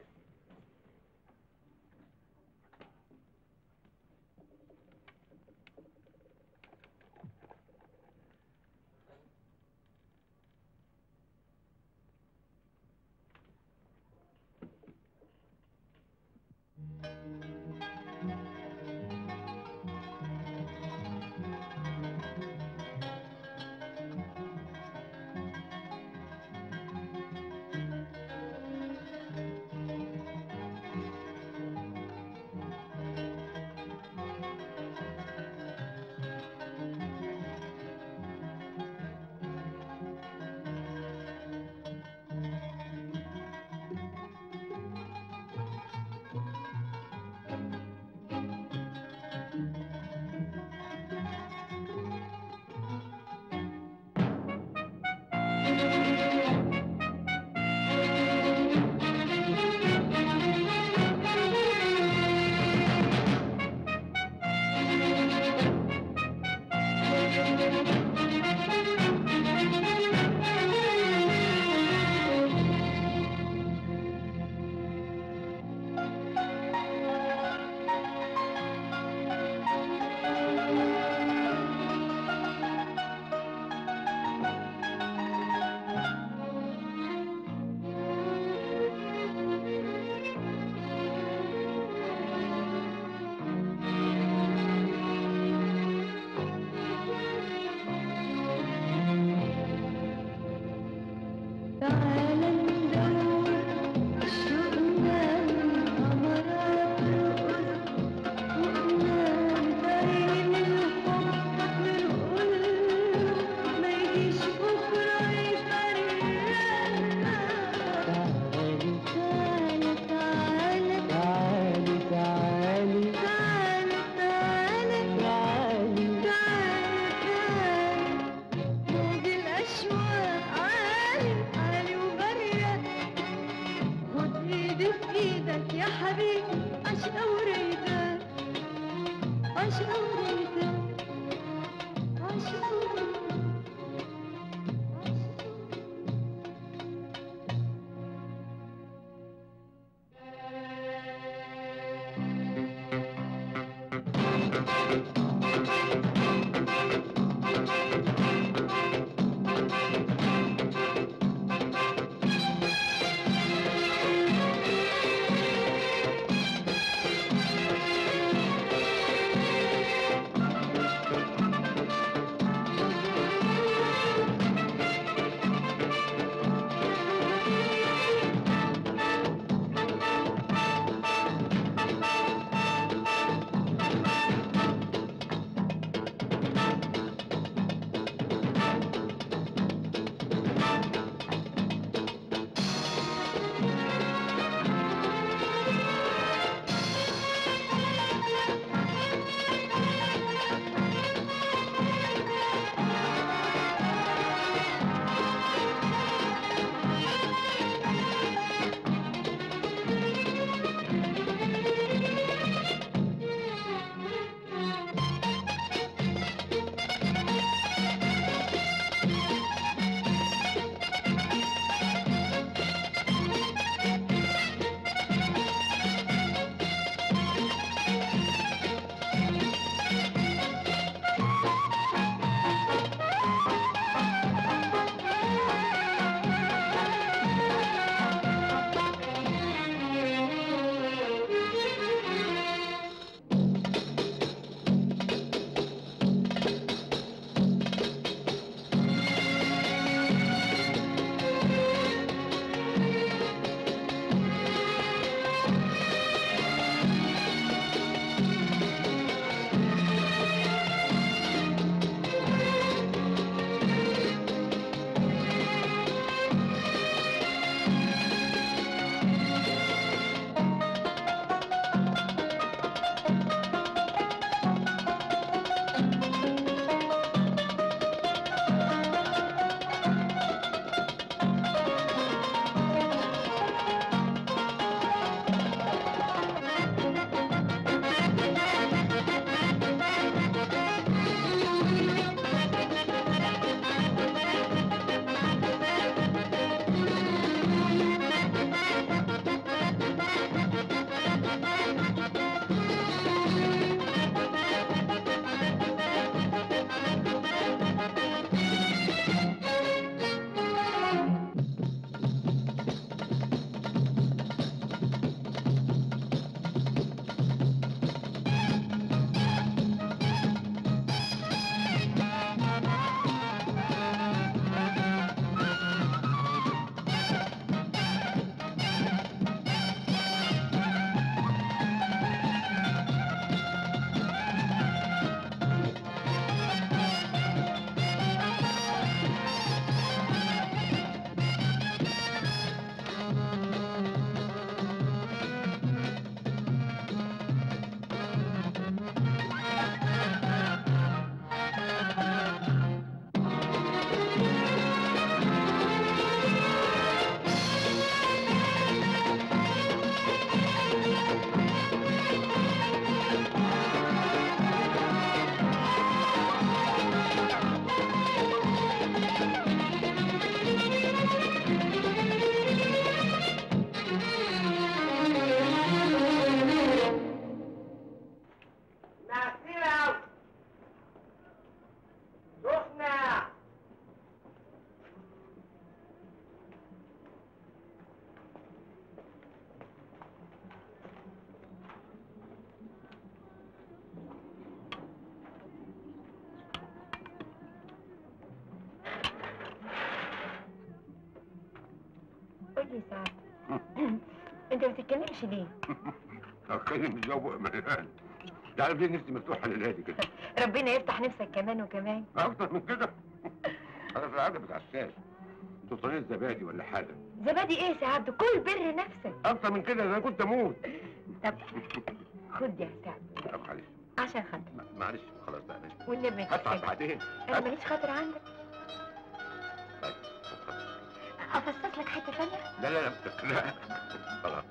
لي سعد انت ما بتتكلمش ليه اتكلم ازاي مليان تعرف ليه نفسي مفتوحه للهادي كده ربنا يفتح نفسك كمان وكمان اكتر من كده انا في العاده بتاع الساس انتوا طريق زبادي ولا حاجه زبادي ايه يا سعد كل بر نفسك اكتر من كده انا كنت اموت طب خد يا سعد لا معلش عشان خاطر ما- معلش خلاص بقى ماشي والنبي ما هدفع تحتاج. بعدين انا ماليش خاطر عندك طيب افصص لك حته ثانيه لا لا لا لا خلاص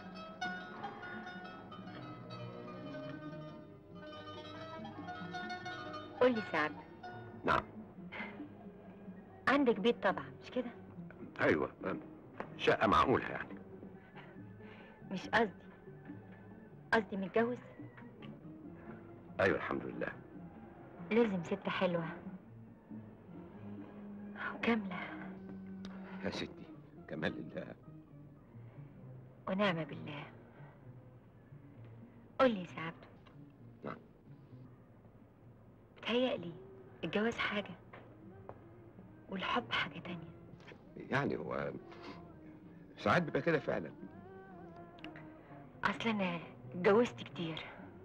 قول لي سعد نعم عندك بيت طبعا مش كده ايوه شقه معقوله يعني مش قصدي قصدي متجوز ايوه الحمد لله لازم ست حلوه وكامله يا ستي كمال الله ونعم بالله قول لي يا سعد نعم. بتهيألي الجواز حاجة والحب حاجة تانية يعني هو ساعات بيبقى كده فعلا أصل أنا اتجوزت كتير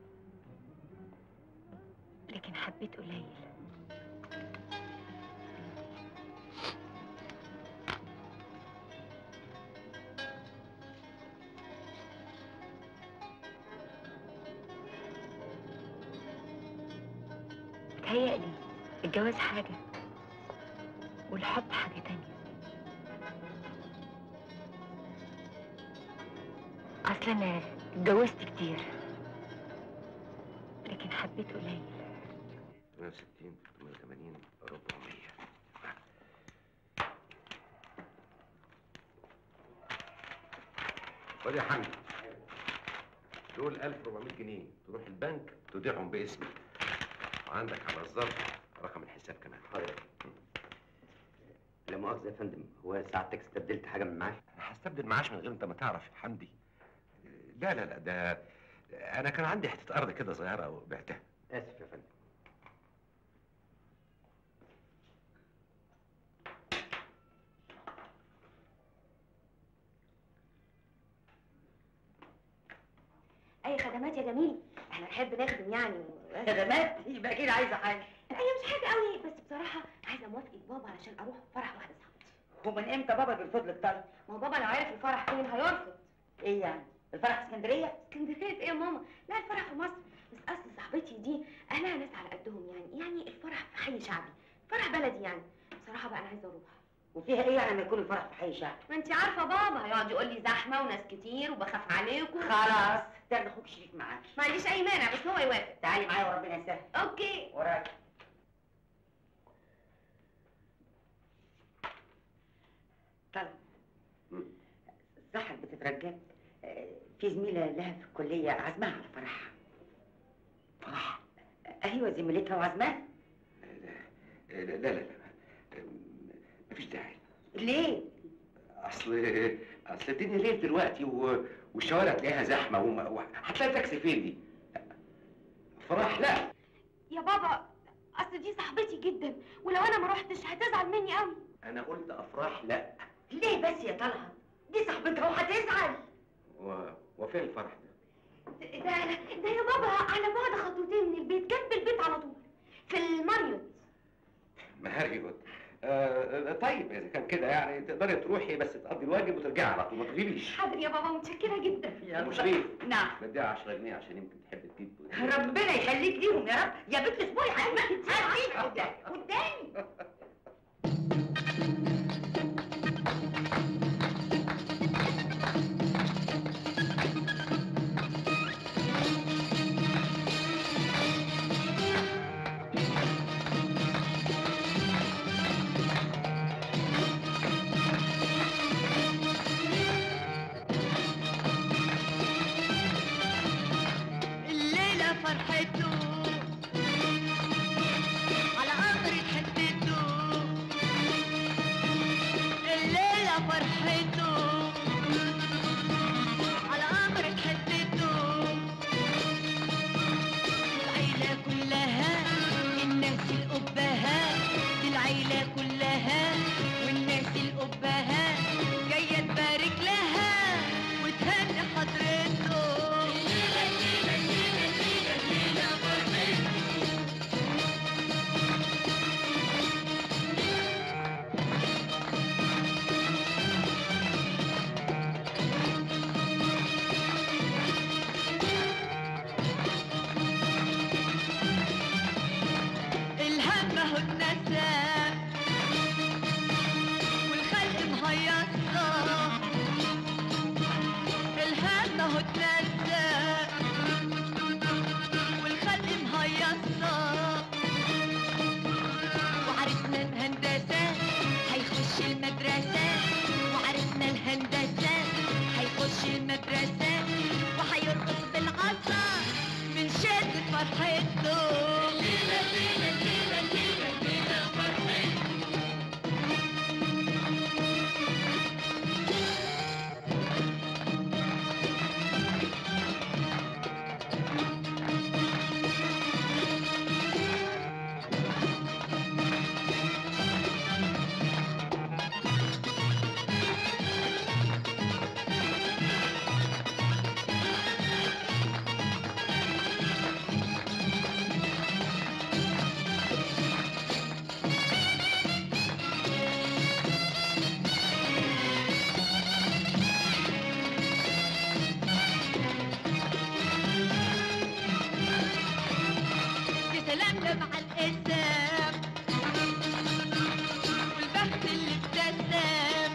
لكن حبيت قليل بتهيألي الجواز حاجة والحب حاجة تانية أصل أنا اتجوزت كتير لكن حبيت قليل 68 380 400 خد يا حمدي دول 1400 جنيه تروح البنك توديعهم باسمي وعندك على الظرف رقم الحساب كمان حاضر لا مؤاخذة يا فندم هو ساعتك استبدلت حاجة من معاش؟ هستبدل معاش من غير انت ما تعرف يا حمدي لا لا لا ده انا كان عندي حته ارض كده صغيره وبعتها آسف يا فندم اي خدمات يا جميل احنا نحب نخدم يعني خدمات يبقى كده عايزه حاجه هي مش حاجه قوي بس بصراحه عايزه موافقه بابا علشان اروح فرح واحده صاحبتي ومن امتى بابا بالفضل الطلب ما هو بابا لو عرف الفرح فين هيرفض ايه يعني الفرح في اسكندريه اسكندريه ايه يا ماما لا الفرح في مصر بس اصل صاحبتي دي اهلها ناس على قدهم يعني يعني الفرح في حي شعبي فرح بلدي يعني بصراحه بقى انا عايزه اروح وفيها ايه يعني لما يكون الفرح في حي شعبي ما انت عارفه بابا هيقعد يقول لي زحمه وناس كتير وبخاف عليكم خلاص تاخد اخوك شريك معاك ما عنديش اي مانع بس هو يوافق تعالي معايا وربنا يسهل اوكي وراك طلع صاحب بتترجاك آه، في زميلة لها في الكلية عازماها على فرحها فرح؟ أيوة زميلتها وعازماها لا لا لا لا مفيش داعي ليه؟ اصل اصل الدنيا ليل دلوقتي و... والشوارع تلاقيها زحمه وما... و... هتلاقي تاكسي فين دي؟ فرح لا يا بابا اصل دي صاحبتي جدا ولو انا ما روحتش هتزعل مني قوي انا قلت افراح لا ليه بس يا طلعت؟ دي صاحبتها وهتزعل و... وفين الفرح ده؟ ده ده يا بابا على بعد خطوتين من البيت جنب البيت على طول في الماريوت مهاري جود آه طيب اذا كان كده يعني تقدري تروحي بس تقضي الواجب وترجعي على طول ما تغيبيش حاضر يا بابا متشكره جدا ابو شريف نعم بديها 10 جنيه عشان يمكن تحب تجيب ربنا يخليك ليهم يا رب يا بنت اسبوعي هاتي قدامي قدامي الليلة فرحته على قمر حتته الليلة فرحته على قمر حتته العيلة كلها الناس الأبهات العيلة كلها والناس الأبهات جاية تبارك لها على القسام والبخت اللي ابتسم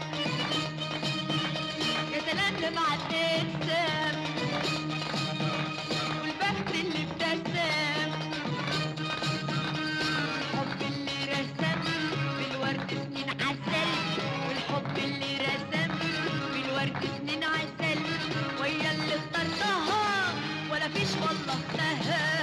يا سلام اللي مع القسام والبخت اللي ابتسم الحب اللي رسم بالورد سنين عسل والحب اللي رسم بالورد سنين عسل ويا اللي اخترتها ولا فيش والله اختها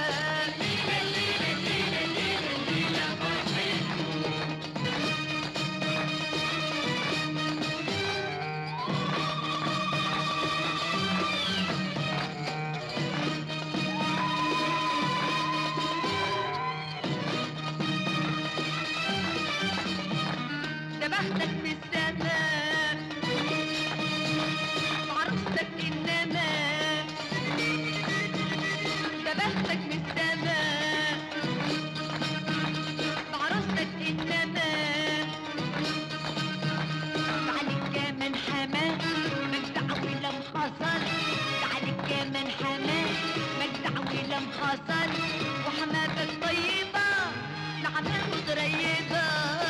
ده بختك في السماء وعروستك انما ده بختك في السماء وعروستك انما عليك كمان حماه مجدع ولم خسر عليك كمان حماه مجدع ولم خسر وحماتك طيبة لعماه قريبة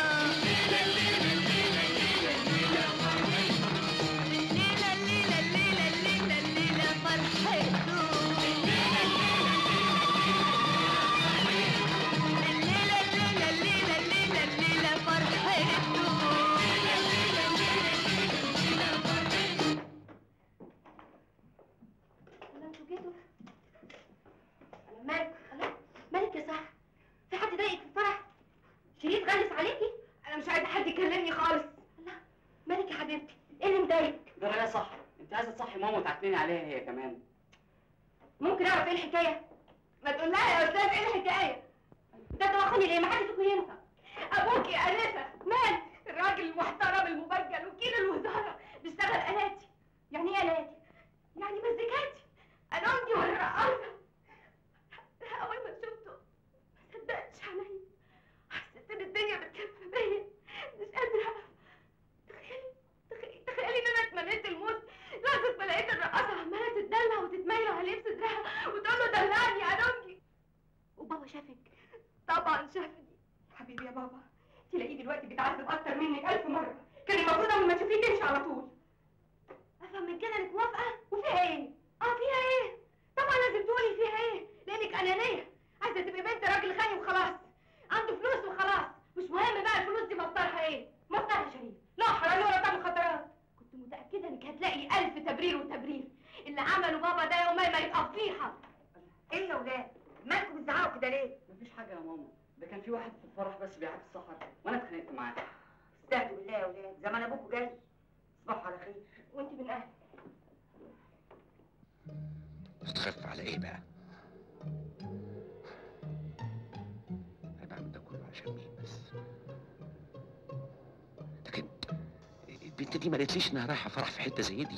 الليلة الليلة الليلة الليلة الليلة فرحته الليلة الليلة الليلة الليلة الليلة فرحته ولا انتوا جيتوا انا مالك الله مالك يا سحر في حد ضايقك في الفرح شريف غلس عليكي انا مش عايزه حد يكلمني خالص الله مالك يا حبيبتي ايه اللي مضايقك ده يا صح انت عايزه تصحي ماما وتعكنيني عليها هي كمان ممكن اعرف ايه الحكايه ما تقول لها يا استاذ ايه الحكايه ده توخني ليه ما حدش فيكم ينفع ابوك يا انسه مال الراجل المحترم المبجل وكيل الوزاره بيشتغل الاتي يعني ايه الاتي يعني مزيكاتي انونجي ولا رقاصه اول ما شفته ما صدقتش عليا حسيت ان الدنيا بتلف بيا مش قادره تخيلي تخيلي تخيلي ان انا اتمنيت الموت لحظه ما لقيت الرقاصه عماله تتدلع وتتميل عليه في صدرها وتقول له دلعني يا انونجي وبابا شافك طبعا شافني حبيبي يا بابا تلاقيه دلوقتي بيتعذب اكتر منك الف مره كان المفروض اول ما تشوفيه تمشي على طول افهم من كده انك موافقه وفيها ايه اه فيها ايه طبعا لازم تقولي فيها ايه لانك انانيه عايزه تبقي بنت راجل غني وخلاص عنده فلوس وخلاص مش مهم بقى الفلوس دي مصدرها ايه مصدرها شريف لا حرام ولا بتاع مخدرات كنت متاكده انك هتلاقي الف تبرير وتبرير اللي عمله بابا ده يومين ما يبقى فضيحه ايه يا ولاد مالكم بتزعقوا كده ليه مفيش حاجه يا ماما ده كان في واحد في الفرح بس بيعاكس سحر وانا اتخانقت معاه استهدوا بالله يا ولاد زمان ابوكوا جاي تصبحوا على خير وانت من اهلك تخف على ايه بقى؟ انا بعمل ده كله عشان مين بس؟ لكن البنت دي ما قالتليش انها رايحه فرح في حته زي دي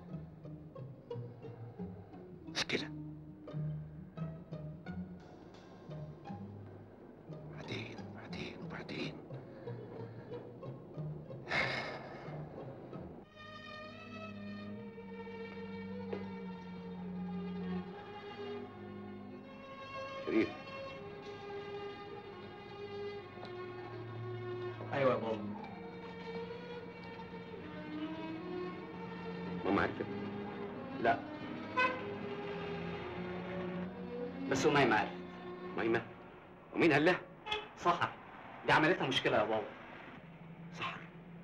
مشكله وبعدين وبعدين وبعدين شريف ايوه يا بابا ماما عرفت لا بس أميمة عرفت ميمة ومين قال لها؟ سحر دي عملتها مشكلة يا بابا سحر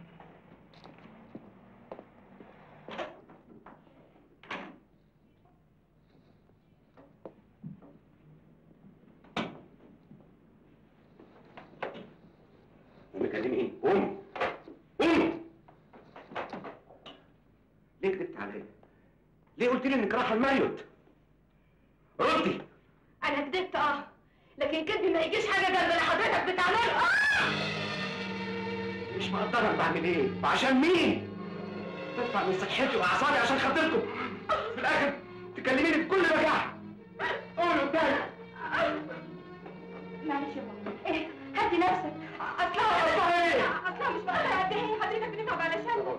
قومي كلمي ايه؟ قومي قومي ليه كدبت عليا؟ ليه قلت لي انك رايحه الماريوت؟ ردي انا كدبت اه لكن كدبي ما يجيش حاجه جنب اللي حضرتك بتعمله اه مش مقدرك بعمل ايه؟ وعشان مين؟ تدفع من صحتي واعصابي عشان خاطركم في الاخر تكلميني بكل بجاحه قولي قدامي معلش يا بابا ايه هدي نفسك اصلها أصلها إيه؟ اصلها مش بقدر قد ايه حضرتك بتتعب علشان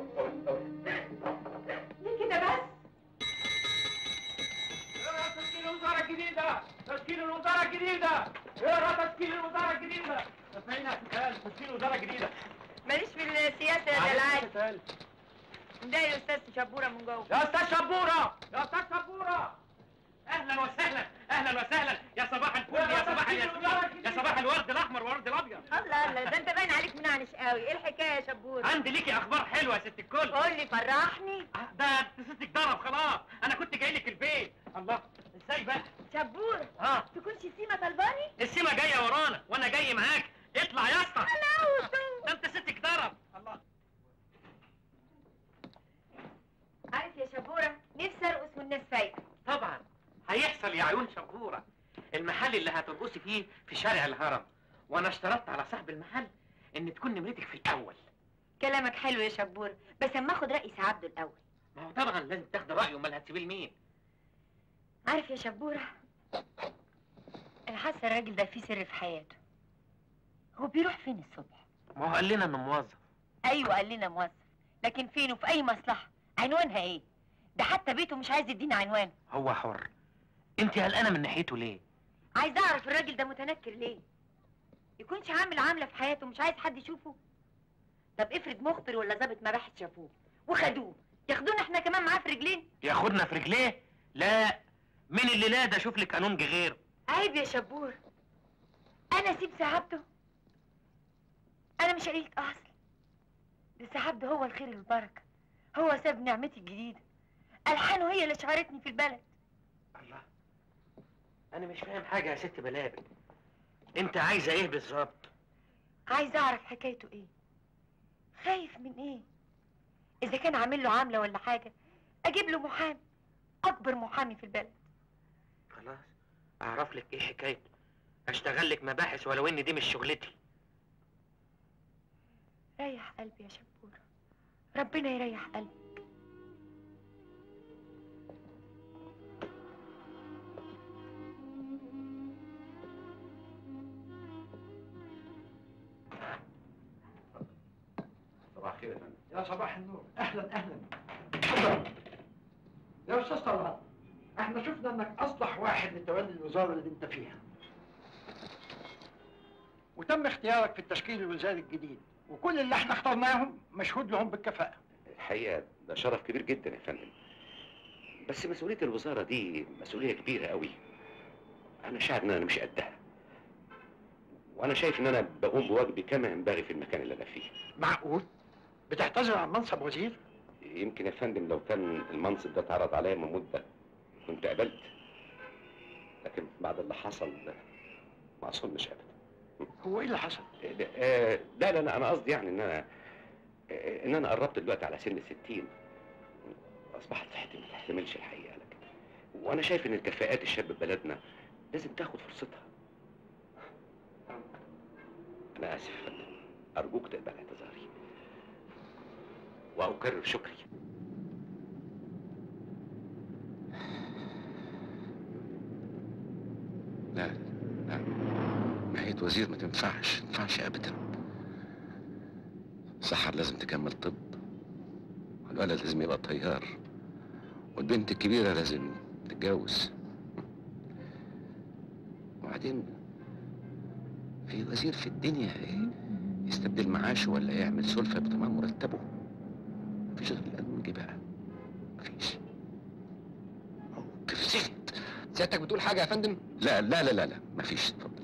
ليه كده بس تشكيل الوزارة الجديدة تشكيل الوزارة الجديدة اقرا تشكيل الوزاره الجديده سامعين يا سؤال تشكيل الوزاره الجديده ماليش في السياسه يا دلعاد ده يا استاذ شبوره من جوه يا استاذ شبوره يا استاذ شبوره اهلا وسهلا اهلا وسهلا يا صباح الفل يا صباح الياسمين يا صباح الورد الاحمر والورد الابيض الله الله ده انت باين عليك منعنش قوي ايه الحكايه يا شبوره عندي ليكي اخبار حلوه يا ست الكل قول لي فرحني ده ستك ضرب خلاص انا كنت جاي لك البيت الله ازاي بقى شبوره اه تكونش سيما طلباني السيما جايه ورانا وانا جاي معاك اطلع يا اسطى ده انت ستك ضرب الله عارف يا شبوره نفسي ارقص والناس فايقه طبعا هيحصل يا عيون شبوره المحل اللي هترقصي فيه في شارع الهرم وانا اشترطت على صاحب المحل ان تكون نمرتك في الاول كلامك حلو يا شبوره بس اما اخد راي سعادته الاول ما هو طبعا لازم تاخد رايه امال هتسيبيه لمين عارف يا شبوره انا حاسه الراجل ده فيه سر في حياته هو بيروح فين الصبح ما هو قال لنا انه موظف ايوه قال لنا موظف لكن فين وفي اي مصلحه عنوانها ايه ده حتى بيته مش عايز يدينا عنوان هو حر انت قلقانه من ناحيته ليه عايز اعرف الراجل ده متنكر ليه يكونش عامل عامله في حياته مش عايز حد يشوفه طب افرض مخبر ولا ضابط مباحث شافوه وخدوه ياخدونا احنا كمان معاه في رجلين ياخدنا في رجليه لا مين اللي لا ده اشوف لك قانون غيره عيب يا شبور انا اسيب سعادته انا مش قليلة اصل ده سعادته هو الخير والبركه هو ساب نعمتي الجديده الحانه هي اللي شعرتني في البلد الله انا مش فاهم حاجه يا ست بلابل انت عايزه ايه بالظبط عايز اعرف حكايته ايه خايف من ايه اذا كان عامل له عامله ولا حاجه اجيب له محامي اكبر محامي في البلد خلاص اعرف لك ايه حكايته اشتغل لك مباحث ولو ان دي مش شغلتي ريح قلبي يا شبوره ربنا يريح قلبي صباح الخير يا فندم يا صباح النور اهلا اهلا اتفضل يا استاذ طلعت احنا شفنا انك اصلح واحد لتولي الوزاره اللي انت فيها وتم اختيارك في التشكيل الوزاري الجديد وكل اللي احنا اخترناهم مشهود لهم بالكفاءه الحقيقه ده شرف كبير جدا يا فندم بس مسؤوليه الوزاره دي مسؤوليه كبيره قوي انا شاعر ان انا مش قدها وانا شايف ان انا بقوم بواجبي كما ينبغي في المكان اللي انا فيه معقول بتعتذر عن منصب وزير يمكن يا فندم لو كان المنصب ده اتعرض عليا من مده كنت قبلت لكن بعد اللي حصل ده ما اظنش ابدا هو ايه اللي حصل آه، لا لا لا انا قصدي يعني ان انا آه، ان انا قربت دلوقتي على سن الستين اصبحت صحتي ما تحتملش الحقيقه لكن وانا شايف ان الكفاءات الشاب في بلدنا لازم تاخد فرصتها انا اسف يا فندم ارجوك تقبل اعتذاري واكرر شكري لا لا ناحية وزير ما تنفعش ما تنفعش ابدا سحر لازم تكمل طب والولد لازم يبقى طيار والبنت الكبيرة لازم تتجوز وبعدين في وزير في الدنيا إيه؟ يستبدل معاشه ولا يعمل سلفة بتمام مرتبه مفيش غير القانون بقى مفيش كيف سكت سيادتك بتقول حاجه يا فندم لا لا لا لا لا مفيش اتفضل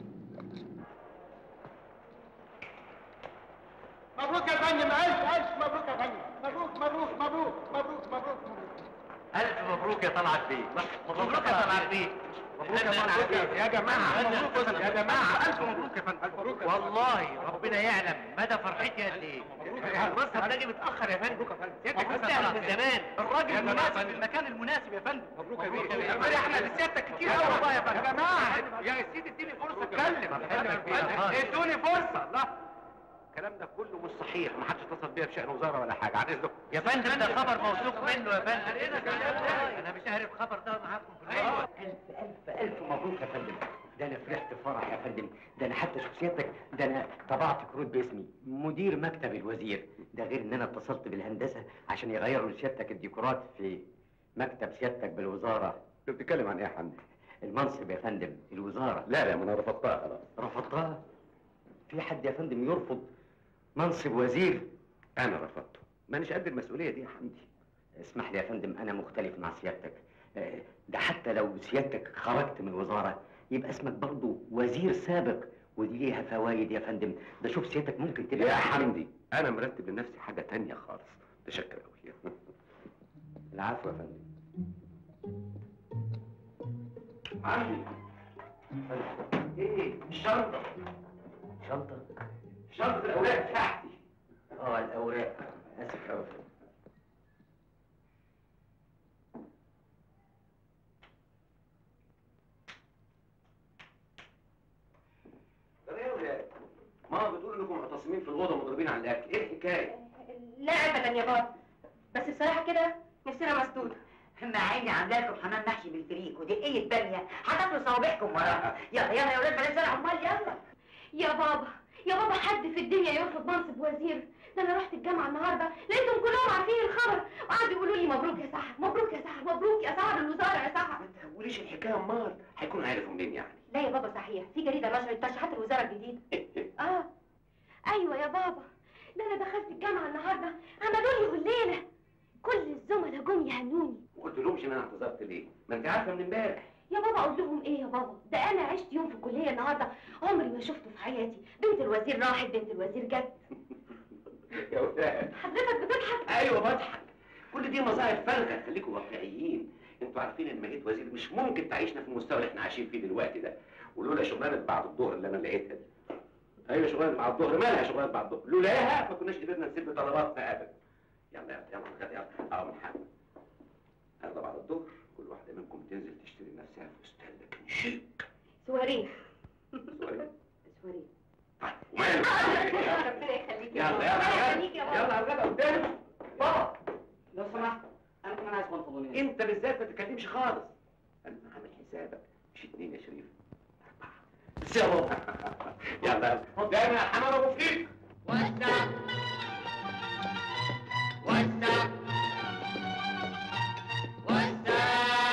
مبروك يا فندم الف الف مبروك يا فندم مبروك مبروك مبروك مبروك مبروك الف مبروك يا طلعت بيه مبروك يا طلعت بيه مبروك يا طلعت بيه. يا جماعة، مبروك يا جماعة. ألف مبروك يا فندم ألف مبروك يا فندم. والله ربنا يعلم مدى فرحتي قد ايه المصحف ده جه متاخر يا فندم سيادتك كنت تعرف من زمان الراجل المناسب في المكان المناسب يا فندم مبروك يا بيه يا احنا لسيادتك كتير قوي والله يا فندم يا جماعه يا سيدي اديني فرصه اتكلم ادوني فرصه لا الكلام ده كله مش صحيح ما حدش اتصل بيا بشأن وزاره ولا حاجه عن اذنكم يا فندم ده خبر موثوق منه يا فندم انا مش عارف الخبر ده معاكم في ألف ألف ألف مبروك يا فندم ده أنا فرحت فرح يا فندم ده أنا حتى شخصيتك ده أنا طبعت كروت باسمي مدير مكتب الوزير ده غير إن أنا اتصلت بالهندسة عشان يغيروا لسيادتك الديكورات في مكتب سيادتك بالوزارة انت بتتكلم عن ايه يا حمدي؟ المنصب يا فندم الوزاره لا لا ما انا رفضتها خلاص رفضتها في حد يا فندم يرفض منصب وزير انا رفضته مانيش قد المسؤوليه دي يا حمدي اسمح لي يا فندم انا مختلف مع سيادتك آه، ده حتى لو سيادتك خرجت من الوزاره يبقى اسمك برضه وزير سابق ودي ليها فوائد يا فندم ده شوف سيادتك ممكن تبقى يا حمدي انا مرتب لنفسي حاجه تانية خالص تشكر قوي العفو يا فندم عمي ايه الشنطه شنطه شنطه الاوراق بتاعتي اه الاوراق اسف قوي طب ايه يا ولاد ماما بتقول انكم معتصمين في الاوضه مضربين على الاكل ايه الحكايه لا ابدا يا بابا بس بصراحه كده نفسنا مسدوده مع عيني عامله لكم حمام محشي بالفريك ودقية بامية هتاكلوا صوابعكم وراها يلا يلا يا ولاد بلاش زرع امال يلا يا بابا يا بابا حد في الدنيا يرفض منصب وزير ده انا رحت الجامعه النهارده لقيتهم كلهم عارفين الخبر وقعدوا يقولوا لي مبروك يا سحر مبروك يا سحر مبروك يا سحر الوزاره يا سحر ما تقوليش الحكايه امال هيكونوا عرفوا منين يعني لا يا بابا صحيح في جريده نشرت ترشيحات الوزاره الجديده اه ايوه يا بابا ده انا دخلت الجامعه النهارده عملوا لي هليله كل الزملاء جم يهنوني ما قلت لهمش ان انا اعتذرت ليه ما انت عارفه من امبارح يا بابا اقول لهم ايه يا بابا ده انا عشت يوم في الكليه النهارده عمري ما شفته في حياتي بنت الوزير راحت بنت الوزير جت يا ولاد حضرتك بتضحك ايوه بضحك كل دي مظاهر فارغه خليكم واقعيين انتوا عارفين ان مجيت وزير مش ممكن تعيشنا في المستوى اللي احنا عايشين فيه دلوقتي ده ولولا شغلانه بعد الظهر اللي انا لقيتها دي ايوه شغلانه بعد الظهر مالها شغلانه بعد الظهر لولاها ما كناش قدرنا نسد طلباتنا ابدا يلا يلا يلا يلا يلا اه من حاجه يلا بعد الظهر كل واحده منكم تنزل تشتري لنفسها فستان لكن شيك سواريه سوري سواريه وماله ربنا يخليك يلا ربنا يلا يخليك يا يلا بابا يلا على الغدا قدام بابا لو سمحت انا كمان عايز بنطلونين انت بالذات ما تتكلمش خالص انا عامل حسابك مش اتنين يا شريف اربعه بس يا بابا يلا يلا دايما يا حمام ابو فيك وسع وسع وسع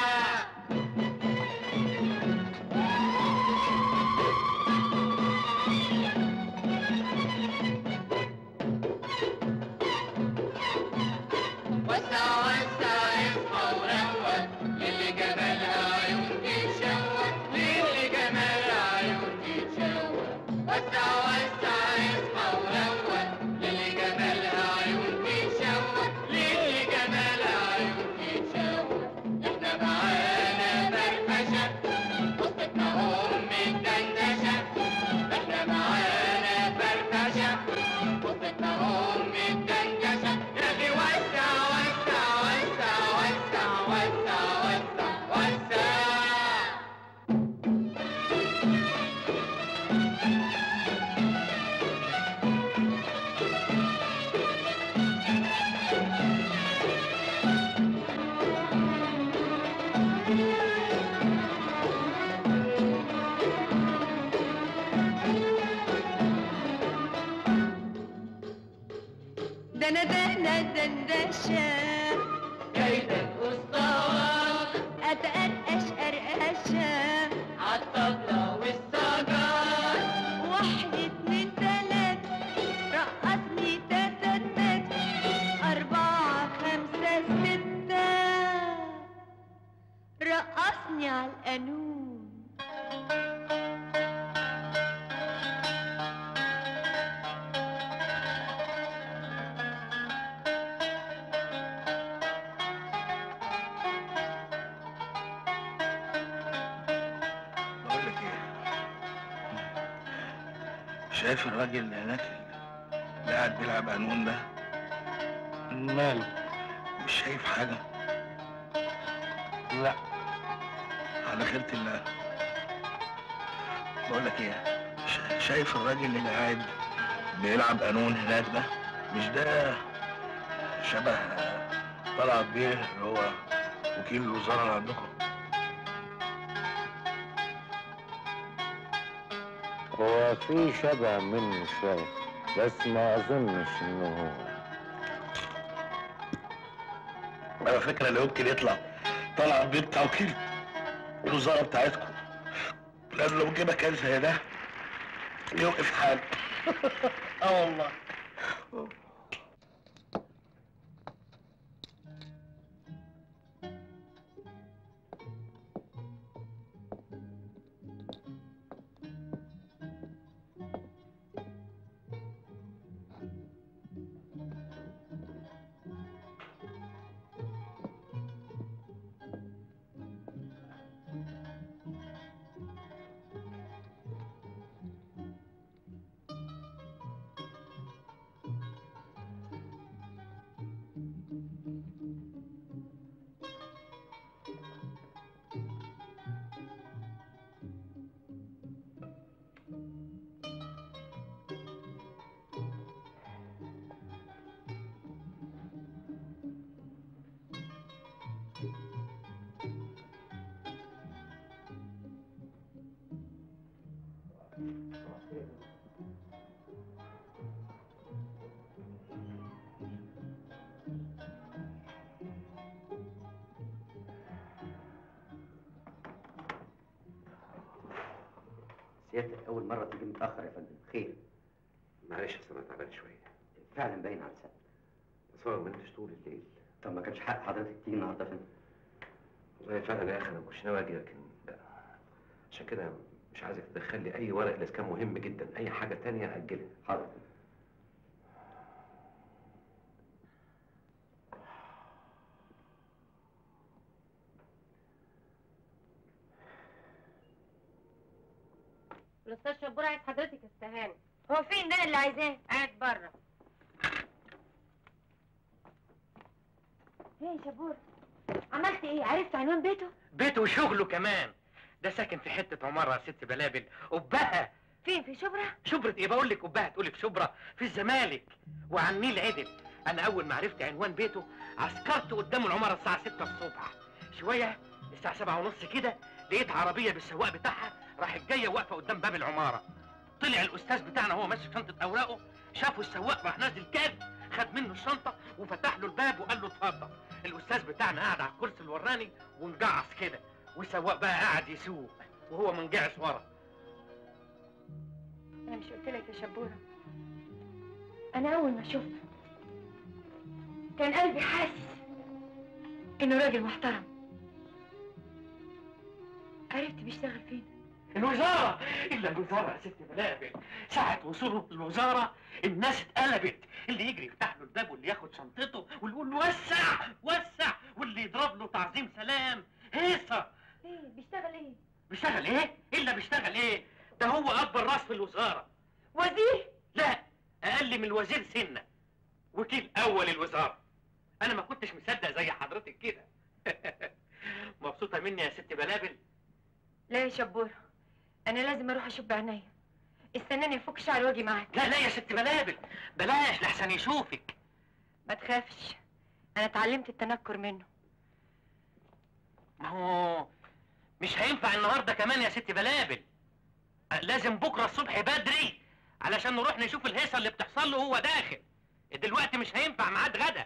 وسع وسع اصحى وروق للي جمالها عيون تتشوق للي جمالها عيون تتشوق وسع وسع اصحى وروق للي جمالها عيون تتشوق للي جمالها عيون تتشوق احنا معانا فرفشه قصتنا ام الدندشه احنا معانا فرفشه قصتنا ام الدندشه يا اخي وسع وسع وسع وسع وسع وسع وسع دنا دنا دندشة كيد الأسطوات أتقرقش قرقشة عالطبلة والسجار واحد اتنين تلات رقصني تتتت أربعة خمسة ستة رقصني على القانون بقول لك ايه شايف الراجل اللي هناك اللي قاعد بيلعب قانون ده ماله مش شايف حاجه لا على خيرة الله بقول لك ايه شا- شايف الراجل اللي قاعد بيلعب قانون هناك ده مش ده شبه طلعت بيه اللي هو وكيل الوزاره اللي عندكم هو في شبه منه شوية بس ما أظنش إنه هو على فكرة اللي يمكن يطلع طلع بيه بتاع وكيل الوزاره بتاعتكم لان لو جه مكان زي ده يوقف حاله اه والله سيادتك اول مره تيجي متاخر يا فندم خير معلش اصل انا تعبان شويه فعلا باين على لسانك بس هو ما نمتش طول الليل طب ما كانش حق حضرتك تيجي النهارده يا فندم والله فعلا يا اخي انا مش ناوي اجي لكن عشان كده مش عايزك تدخل لي اي ورق اذا كان مهم جدا اي حاجه تانية اجلها حاضر الاستاذ شبور عايز حضرتك استهاني هو فين ده اللي عايزاه قاعد بره ايه يا شبور عملت ايه عرفت عنوان بيته بيته وشغله كمان ده ساكن في حته عماره يا ست بلابل قبها فين في شبرا شبرة ايه بقول لك قبها تقولي في شبرا في الزمالك وعن النيل عدل انا اول ما عرفت عنوان بيته عسكرت قدام العماره الساعه 6 الصبح شويه الساعه 7 ونص كده لقيت عربيه بالسواق بتاعها راحت جايه واقفه قدام باب العماره طلع الاستاذ بتاعنا وهو ماسك شنطه اوراقه شافه السواق راح نازل كاد خد منه الشنطه وفتح له الباب وقال له اتفضل الاستاذ بتاعنا قاعد على الكرسي الوراني ونجعص كده والسواق بقى قاعد يسوق وهو منجعص ورا انا مش قلت لك يا شبوره انا اول ما شفته كان قلبي حاسس انه راجل محترم عرفت بيشتغل فين الوزارة إلا الوزارة يا ست بلابل ساعة وصوله الوزارة الناس اتقلبت اللي يجري يفتح له الباب واللي ياخد شنطته واللي يقول له وسع وسع واللي يضرب له تعظيم سلام هيصة ايه بيشتغل ايه بيشتغل ايه؟ إلا بيشتغل ايه؟ ده هو أكبر راس في الوزارة وزير؟ لا أقل من الوزير سنة وكيل أول الوزارة أنا ما كنتش مصدق زي حضرتك كده مبسوطة مني يا ست بلابل لا يا شبوره انا لازم اروح اشوف بعينيا استناني افك شعر واجي معاك لا لا يا ست بلابل بلاش لحسن يشوفك ما تخافش انا اتعلمت التنكر منه ما هو مش هينفع النهارده كمان يا ست بلابل أه، لازم بكره الصبح بدري علشان نروح نشوف الهيصه اللي بتحصل له وهو داخل دلوقتي مش هينفع ميعاد غدا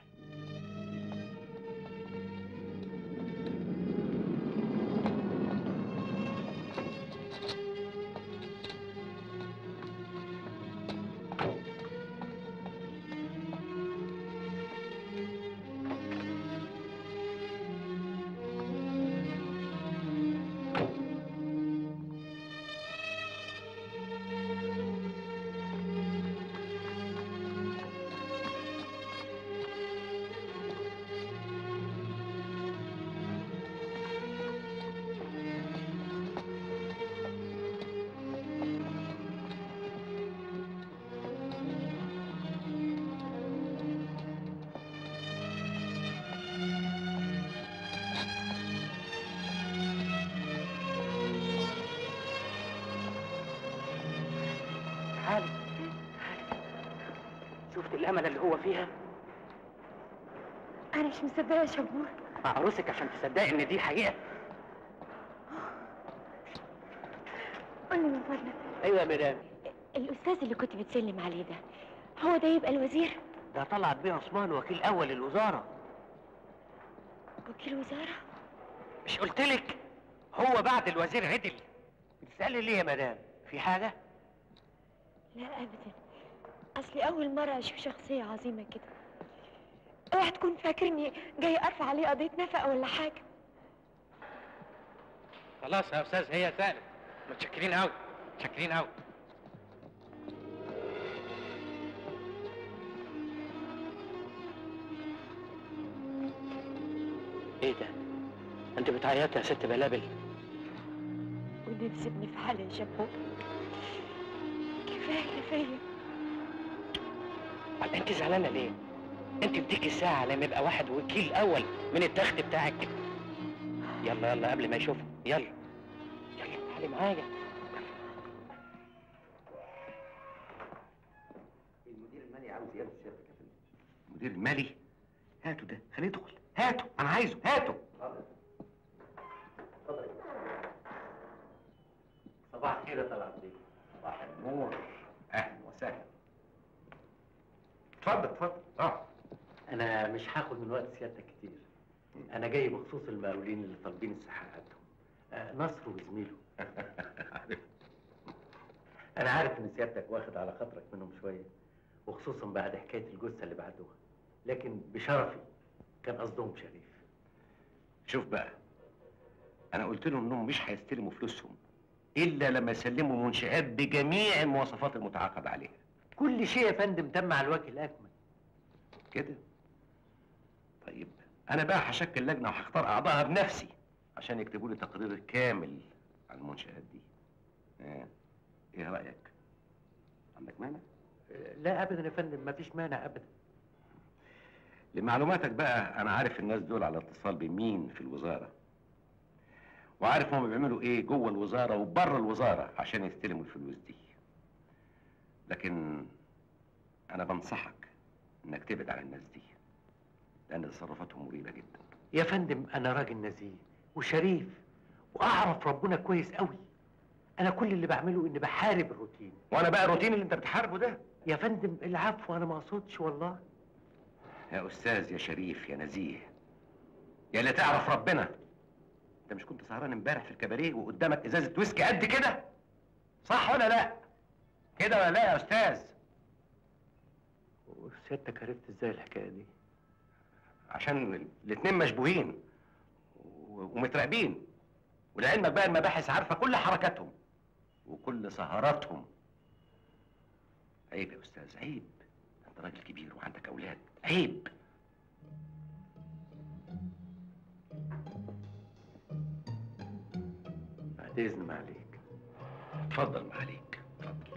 تعالي شفت الامل اللي هو فيها انا مش مصدقه يا شبور عروسك عشان تصدقي ان دي حقيقه قول لي من فضلك ايوه يا مدام الاستاذ اللي كنت بتسلم عليه ده هو ده يبقى الوزير ده طلعت بيه عثمان وكيل اول الوزاره وكيل وزاره مش قلت لك هو بعد الوزير عدل بتسألي ليه يا مدام في حاجة لا ابدا اصلي اول مره اشوف شخصيه عظيمه كده اوعى تكون فاكرني جاي ارفع عليه قضيه نفقه ولا حاجه خلاص يا استاذ هي سالت متشكرين قوي متشكرين قوي ايه ده انت بتعيطي يا ست بلابل ودي تسيبني في حالي يا شباب كفايه فيا طب انت زعلانه ليه انت بديك الساعه لما يبقى واحد وكيل اول من التخت بتاعك يلا يلا قبل ما يشوفه يلا يلا تعالي معايا المدير المالي عاوز يقابل سيادتك يا فندم المدير المالي هاته ده خليه يدخل هاته انا عايزه هاته صباح الخير يا طلعت بيه صباح النور اهلا وسهلا اتفضل اتفضل اه انا مش هاخد من وقت سيادتك كتير انا جاي بخصوص المقاولين اللي طالبين استحقاقاتهم آه، نصر وزميله انا عارف ان سيادتك واخد على خاطرك منهم شويه وخصوصا بعد حكايه الجثه اللي بعتوها لكن بشرفي كان قصدهم شريف شوف بقى انا قلت لهم انهم مش هيستلموا فلوسهم الا لما يسلموا منشآت بجميع المواصفات المتعاقد عليها كل شيء يا فندم تم على الوجه الاكمل كده طيب انا بقى هشكل لجنه وهختار اعضائها بنفسي عشان يكتبوا لي تقرير كامل عن المنشآت دي آه. ايه رايك عندك مانع لا ابدا يا فندم ما فيش مانع ابدا لمعلوماتك بقى انا عارف الناس دول على اتصال بمين في الوزاره وعارف هم بيعملوا ايه جوه الوزاره وبره الوزاره عشان يستلموا الفلوس دي لكن انا بنصحك انك تبعد عن الناس دي لان تصرفاتهم مريبه جدا يا فندم انا راجل نزيه وشريف واعرف ربنا كويس قوي انا كل اللي بعمله اني بحارب الروتين وانا بقى الروتين اللي انت بتحاربه ده يا فندم العفو انا ما اقصدش والله يا استاذ يا شريف يا نزيه يا اللي تعرف ربنا انت مش كنت سهران امبارح في الكباريه وقدامك ازازه ويسكي قد كده صح ولا لا كده ولا لا يا استاذ وسيادتك عرفت ازاي الحكايه دي عشان الاتنين مشبوهين و- ومتراقبين ولعلمك بقى المباحث عارفه كل حركاتهم وكل سهراتهم عيب يا استاذ عيب انت راجل كبير وعندك اولاد عيب بعد اذن ما عليك اتفضل ما عليك اتفضل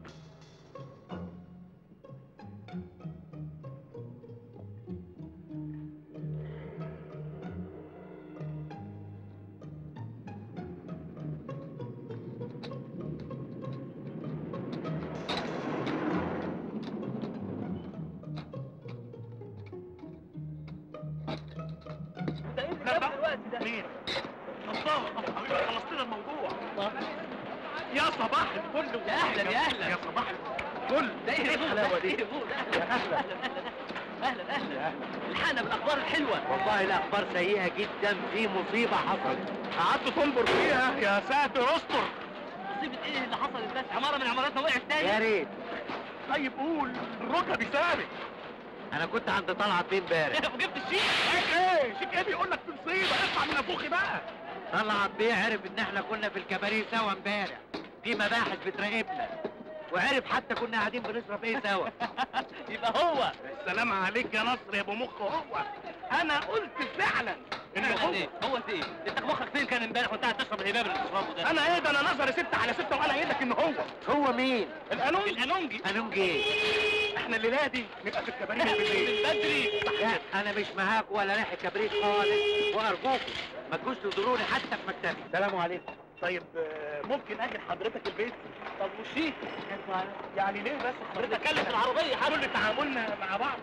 ده ايه اللي جاب الوقت ده؟ مين؟ الله حبيبي خلصت لنا الموضوع يا صباح الفل يا اهلا يا اهلا يا صباح الفل ده ايه الحلاوه دي؟ يا اهلا اهلا اهلا الحقنا بالاخبار الحلوه والله الاخبار سيئه جدا في مصيبه حصلت قعدت تنبر فيها يا ساتر استر مصيبه ايه اللي حصلت بس عماره من عماراتنا وقعت تاني يا ريت طيب قول الركب ثابت انا كنت عند طلعت بيه امبارح وجبت الشيك شيك ايه شيك ايه بيقول لك في مصيبه اطلع من افوخي بقى طلعت بيه عرف ان احنا كنا في الكباريه سوا امبارح في مباحث بتراقبنا وعرف حتى كنا قاعدين بنشرب ايه سوا يبقى هو السلام عليك يا نصر يا ابو مخ هو انا قلت فعلا ان هو هو انت ايه؟ انت مخك فين كان امبارح وانت قاعد تشرب الهباب اللي بتشربه ده؟ انا ايه ده انا نظري ستة على ستة وانا قايل لك ان هو هو مين؟ القانونجي القانونجي قانونجي ايه؟ احنا الليله دي نبقى في الكباريه بالليل من بدري لا انا مش معاك ولا ريحه كبريت خالص وارجوكم ما تجوش تزوروني حتى في مكتبي سلام عليكم طيب آه، ممكن اجي لحضرتك البيت طب والشيك يعني ليه بس حضرتك كلف العربيه كل تعاملنا مع بعض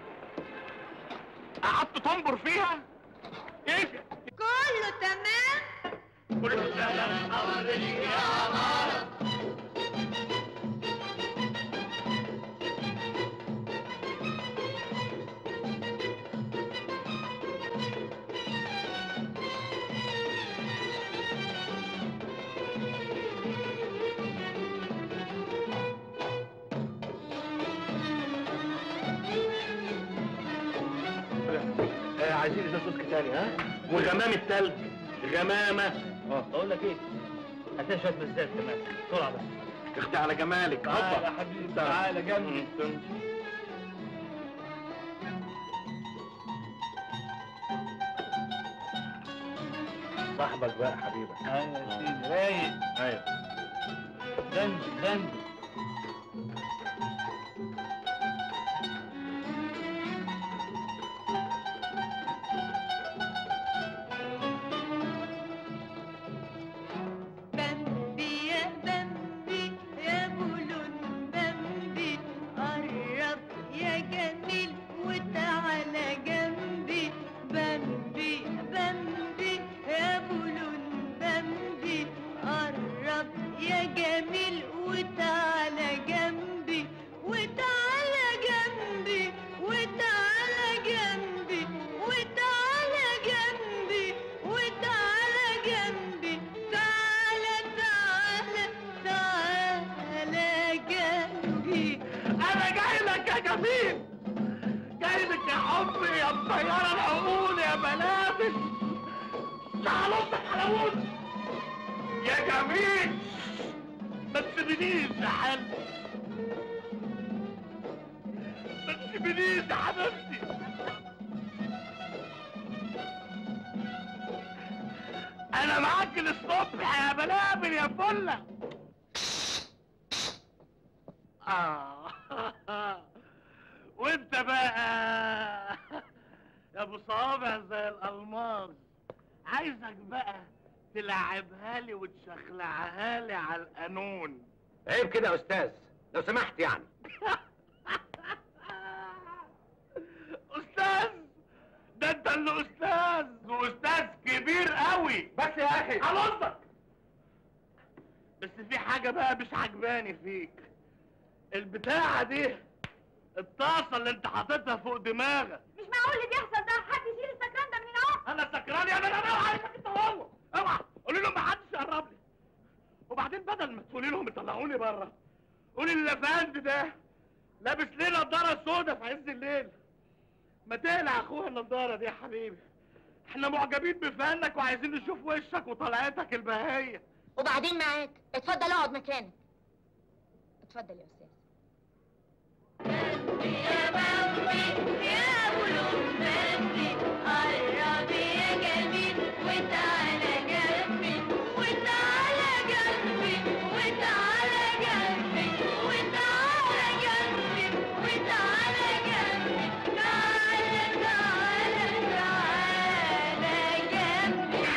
قعدت تنبر فيها ايه كله تمام كله تمام يا مرض عايزين ازازه ويسكي تاني ها وغمام التلج غمامه اه اقول لك ايه هات لنا شويه مزات كمان بسرعه بس اختي على جمالك تعالى يا حبيبي تعالى جنبي صاحبك بقى حبيبك ايوه يا سيدي رايق ايوه دندي دندي بمبي يا بمبي يا بولون بمبي قرب يا جميل وتعالى جنبي بمبي بمبي يا بولون بمبي قرب يا جميل وتعالى جنبي وتعالى جنبي وتعالى جنبي وتعالى جنبي وتعالى جنبي تعالى تعالى تعالى جنبي انا جاي لك يا جميل جاي لك يا حبي يا مطيره العقول يا ملابس يا عروسه حلاوون يا جميل ما تسيبنيش يا حلو ما تسيبنيش يا حبيبتي انا معاك للصبح يا بلابل يا فله آه. وانت بقى يا ابو صوابع زي الالماس عايزك بقى تلعبها لي وتشخلعها لي على القانون عيب كده يا استاذ لو سمحت يعني استاذ ده انت اللي استاذ واستاذ كبير قوي بس يا اخي خلصك بس في حاجه بقى مش عجباني فيك البتاعه دي الطاسه اللي انت حاططها فوق دماغك مش معقول اللي بيحصل ده حد يشيل السكران ده من هنا اهو انا سكران يا انا انا عايزك انت وهو اوعى قولي لهم ما حدش يقرب لي وبعدين بدل ما تقولي لهم يطلعوني بره قولي للافند ده لابس ليه نضاره سودا في عز الليل ما تقلع اخويا النضاره دي يا حبيبي احنا معجبين بفنك وعايزين نشوف وشك وطلعتك البهيه وبعدين معاك اتفضل اقعد مكانك اتفضل يا استاذ يا بولون بمبي قرب يا جميل وتعالى جنبي وتعالى جنبي وتعالى جنبي وتعالى جنبي وتعالى جنبي تعالى تعالى تعالى جنبي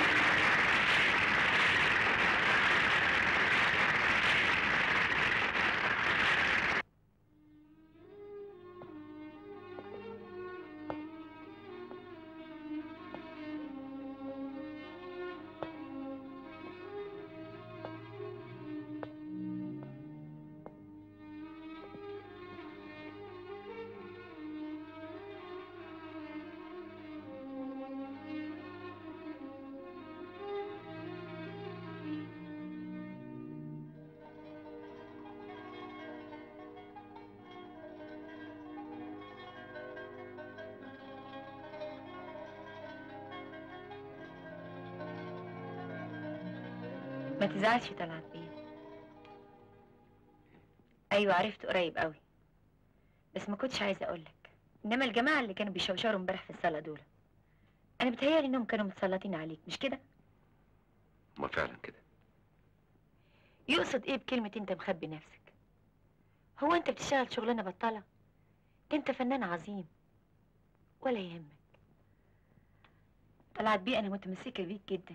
ما تزعلش طلعت بيه ايوه عرفت قريب قوي بس ما كنتش عايزه اقولك انما الجماعه اللي كانوا بيشوشروا امبارح في الصاله دول انا بتهيالي انهم كانوا متسلطين عليك مش كده ما فعلا كده يقصد ايه بكلمه انت مخبي نفسك هو انت بتشتغل شغلانه بطاله ده انت فنان عظيم ولا يهمك طلعت بيه انا متمسكه بيك جدا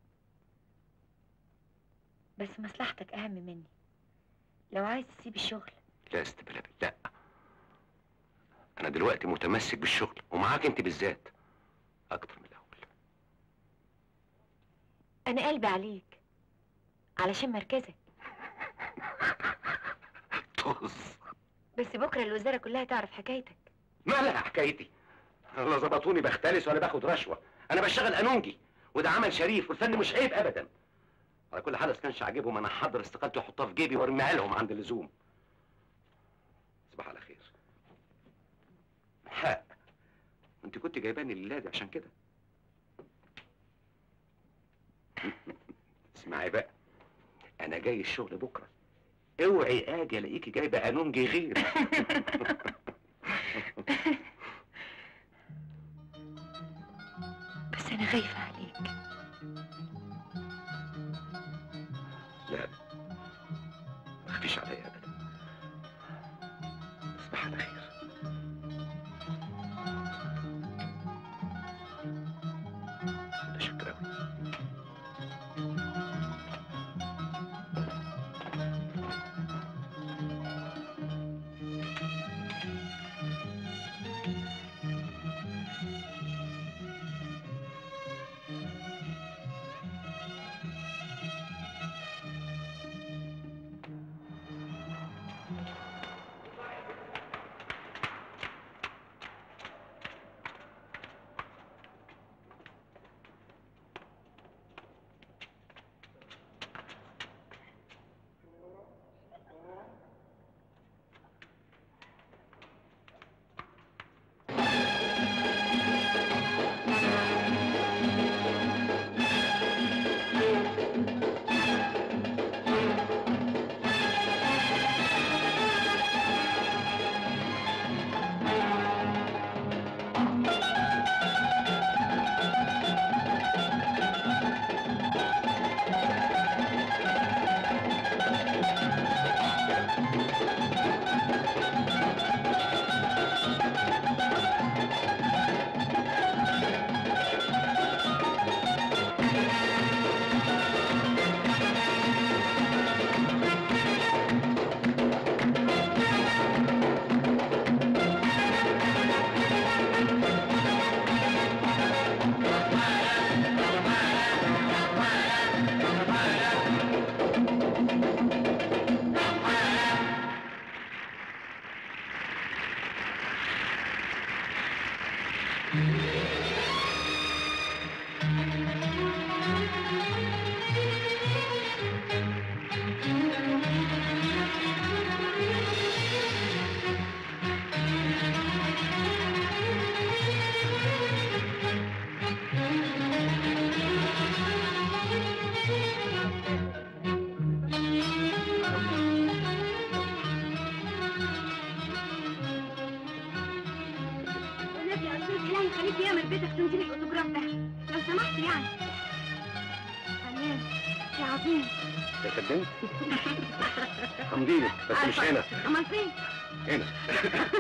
بس مصلحتك اهم مني لو عايز تسيب الشغل لا يا ست بلابل لا انا دلوقتي متمسك بالشغل ومعاك انت بالذات اكتر من الاول انا قلبي عليك علشان مركزك طز بس بكره الوزاره كلها تعرف حكايتك مالها حكايتي انا لا ظبطوني بختلس ولا باخد رشوه انا بشتغل قانونجي وده عمل شريف والفن مش عيب ابدا على كل حال كانش عاجبهم انا احضر استقالتي واحطها في جيبي وارميها لهم عند اللزوم صباح على خير حق انت كنت جايباني الليله دي عشان كده اسمعي بقى انا جاي الشغل بكره اوعي اجي الاقيكي جايبه قانونجي غير بس انا خايفه عليك لا ما تخافيش عليا ابدا تصبح على خير متشكر أوي. والنبي يا استاذ الهي خليك يعمل بيتك تنزلي الاوتوجراف ده لو سمحت يعني فنان يا عظيم يا فندم حمديني بس مش هنا امال فين هنا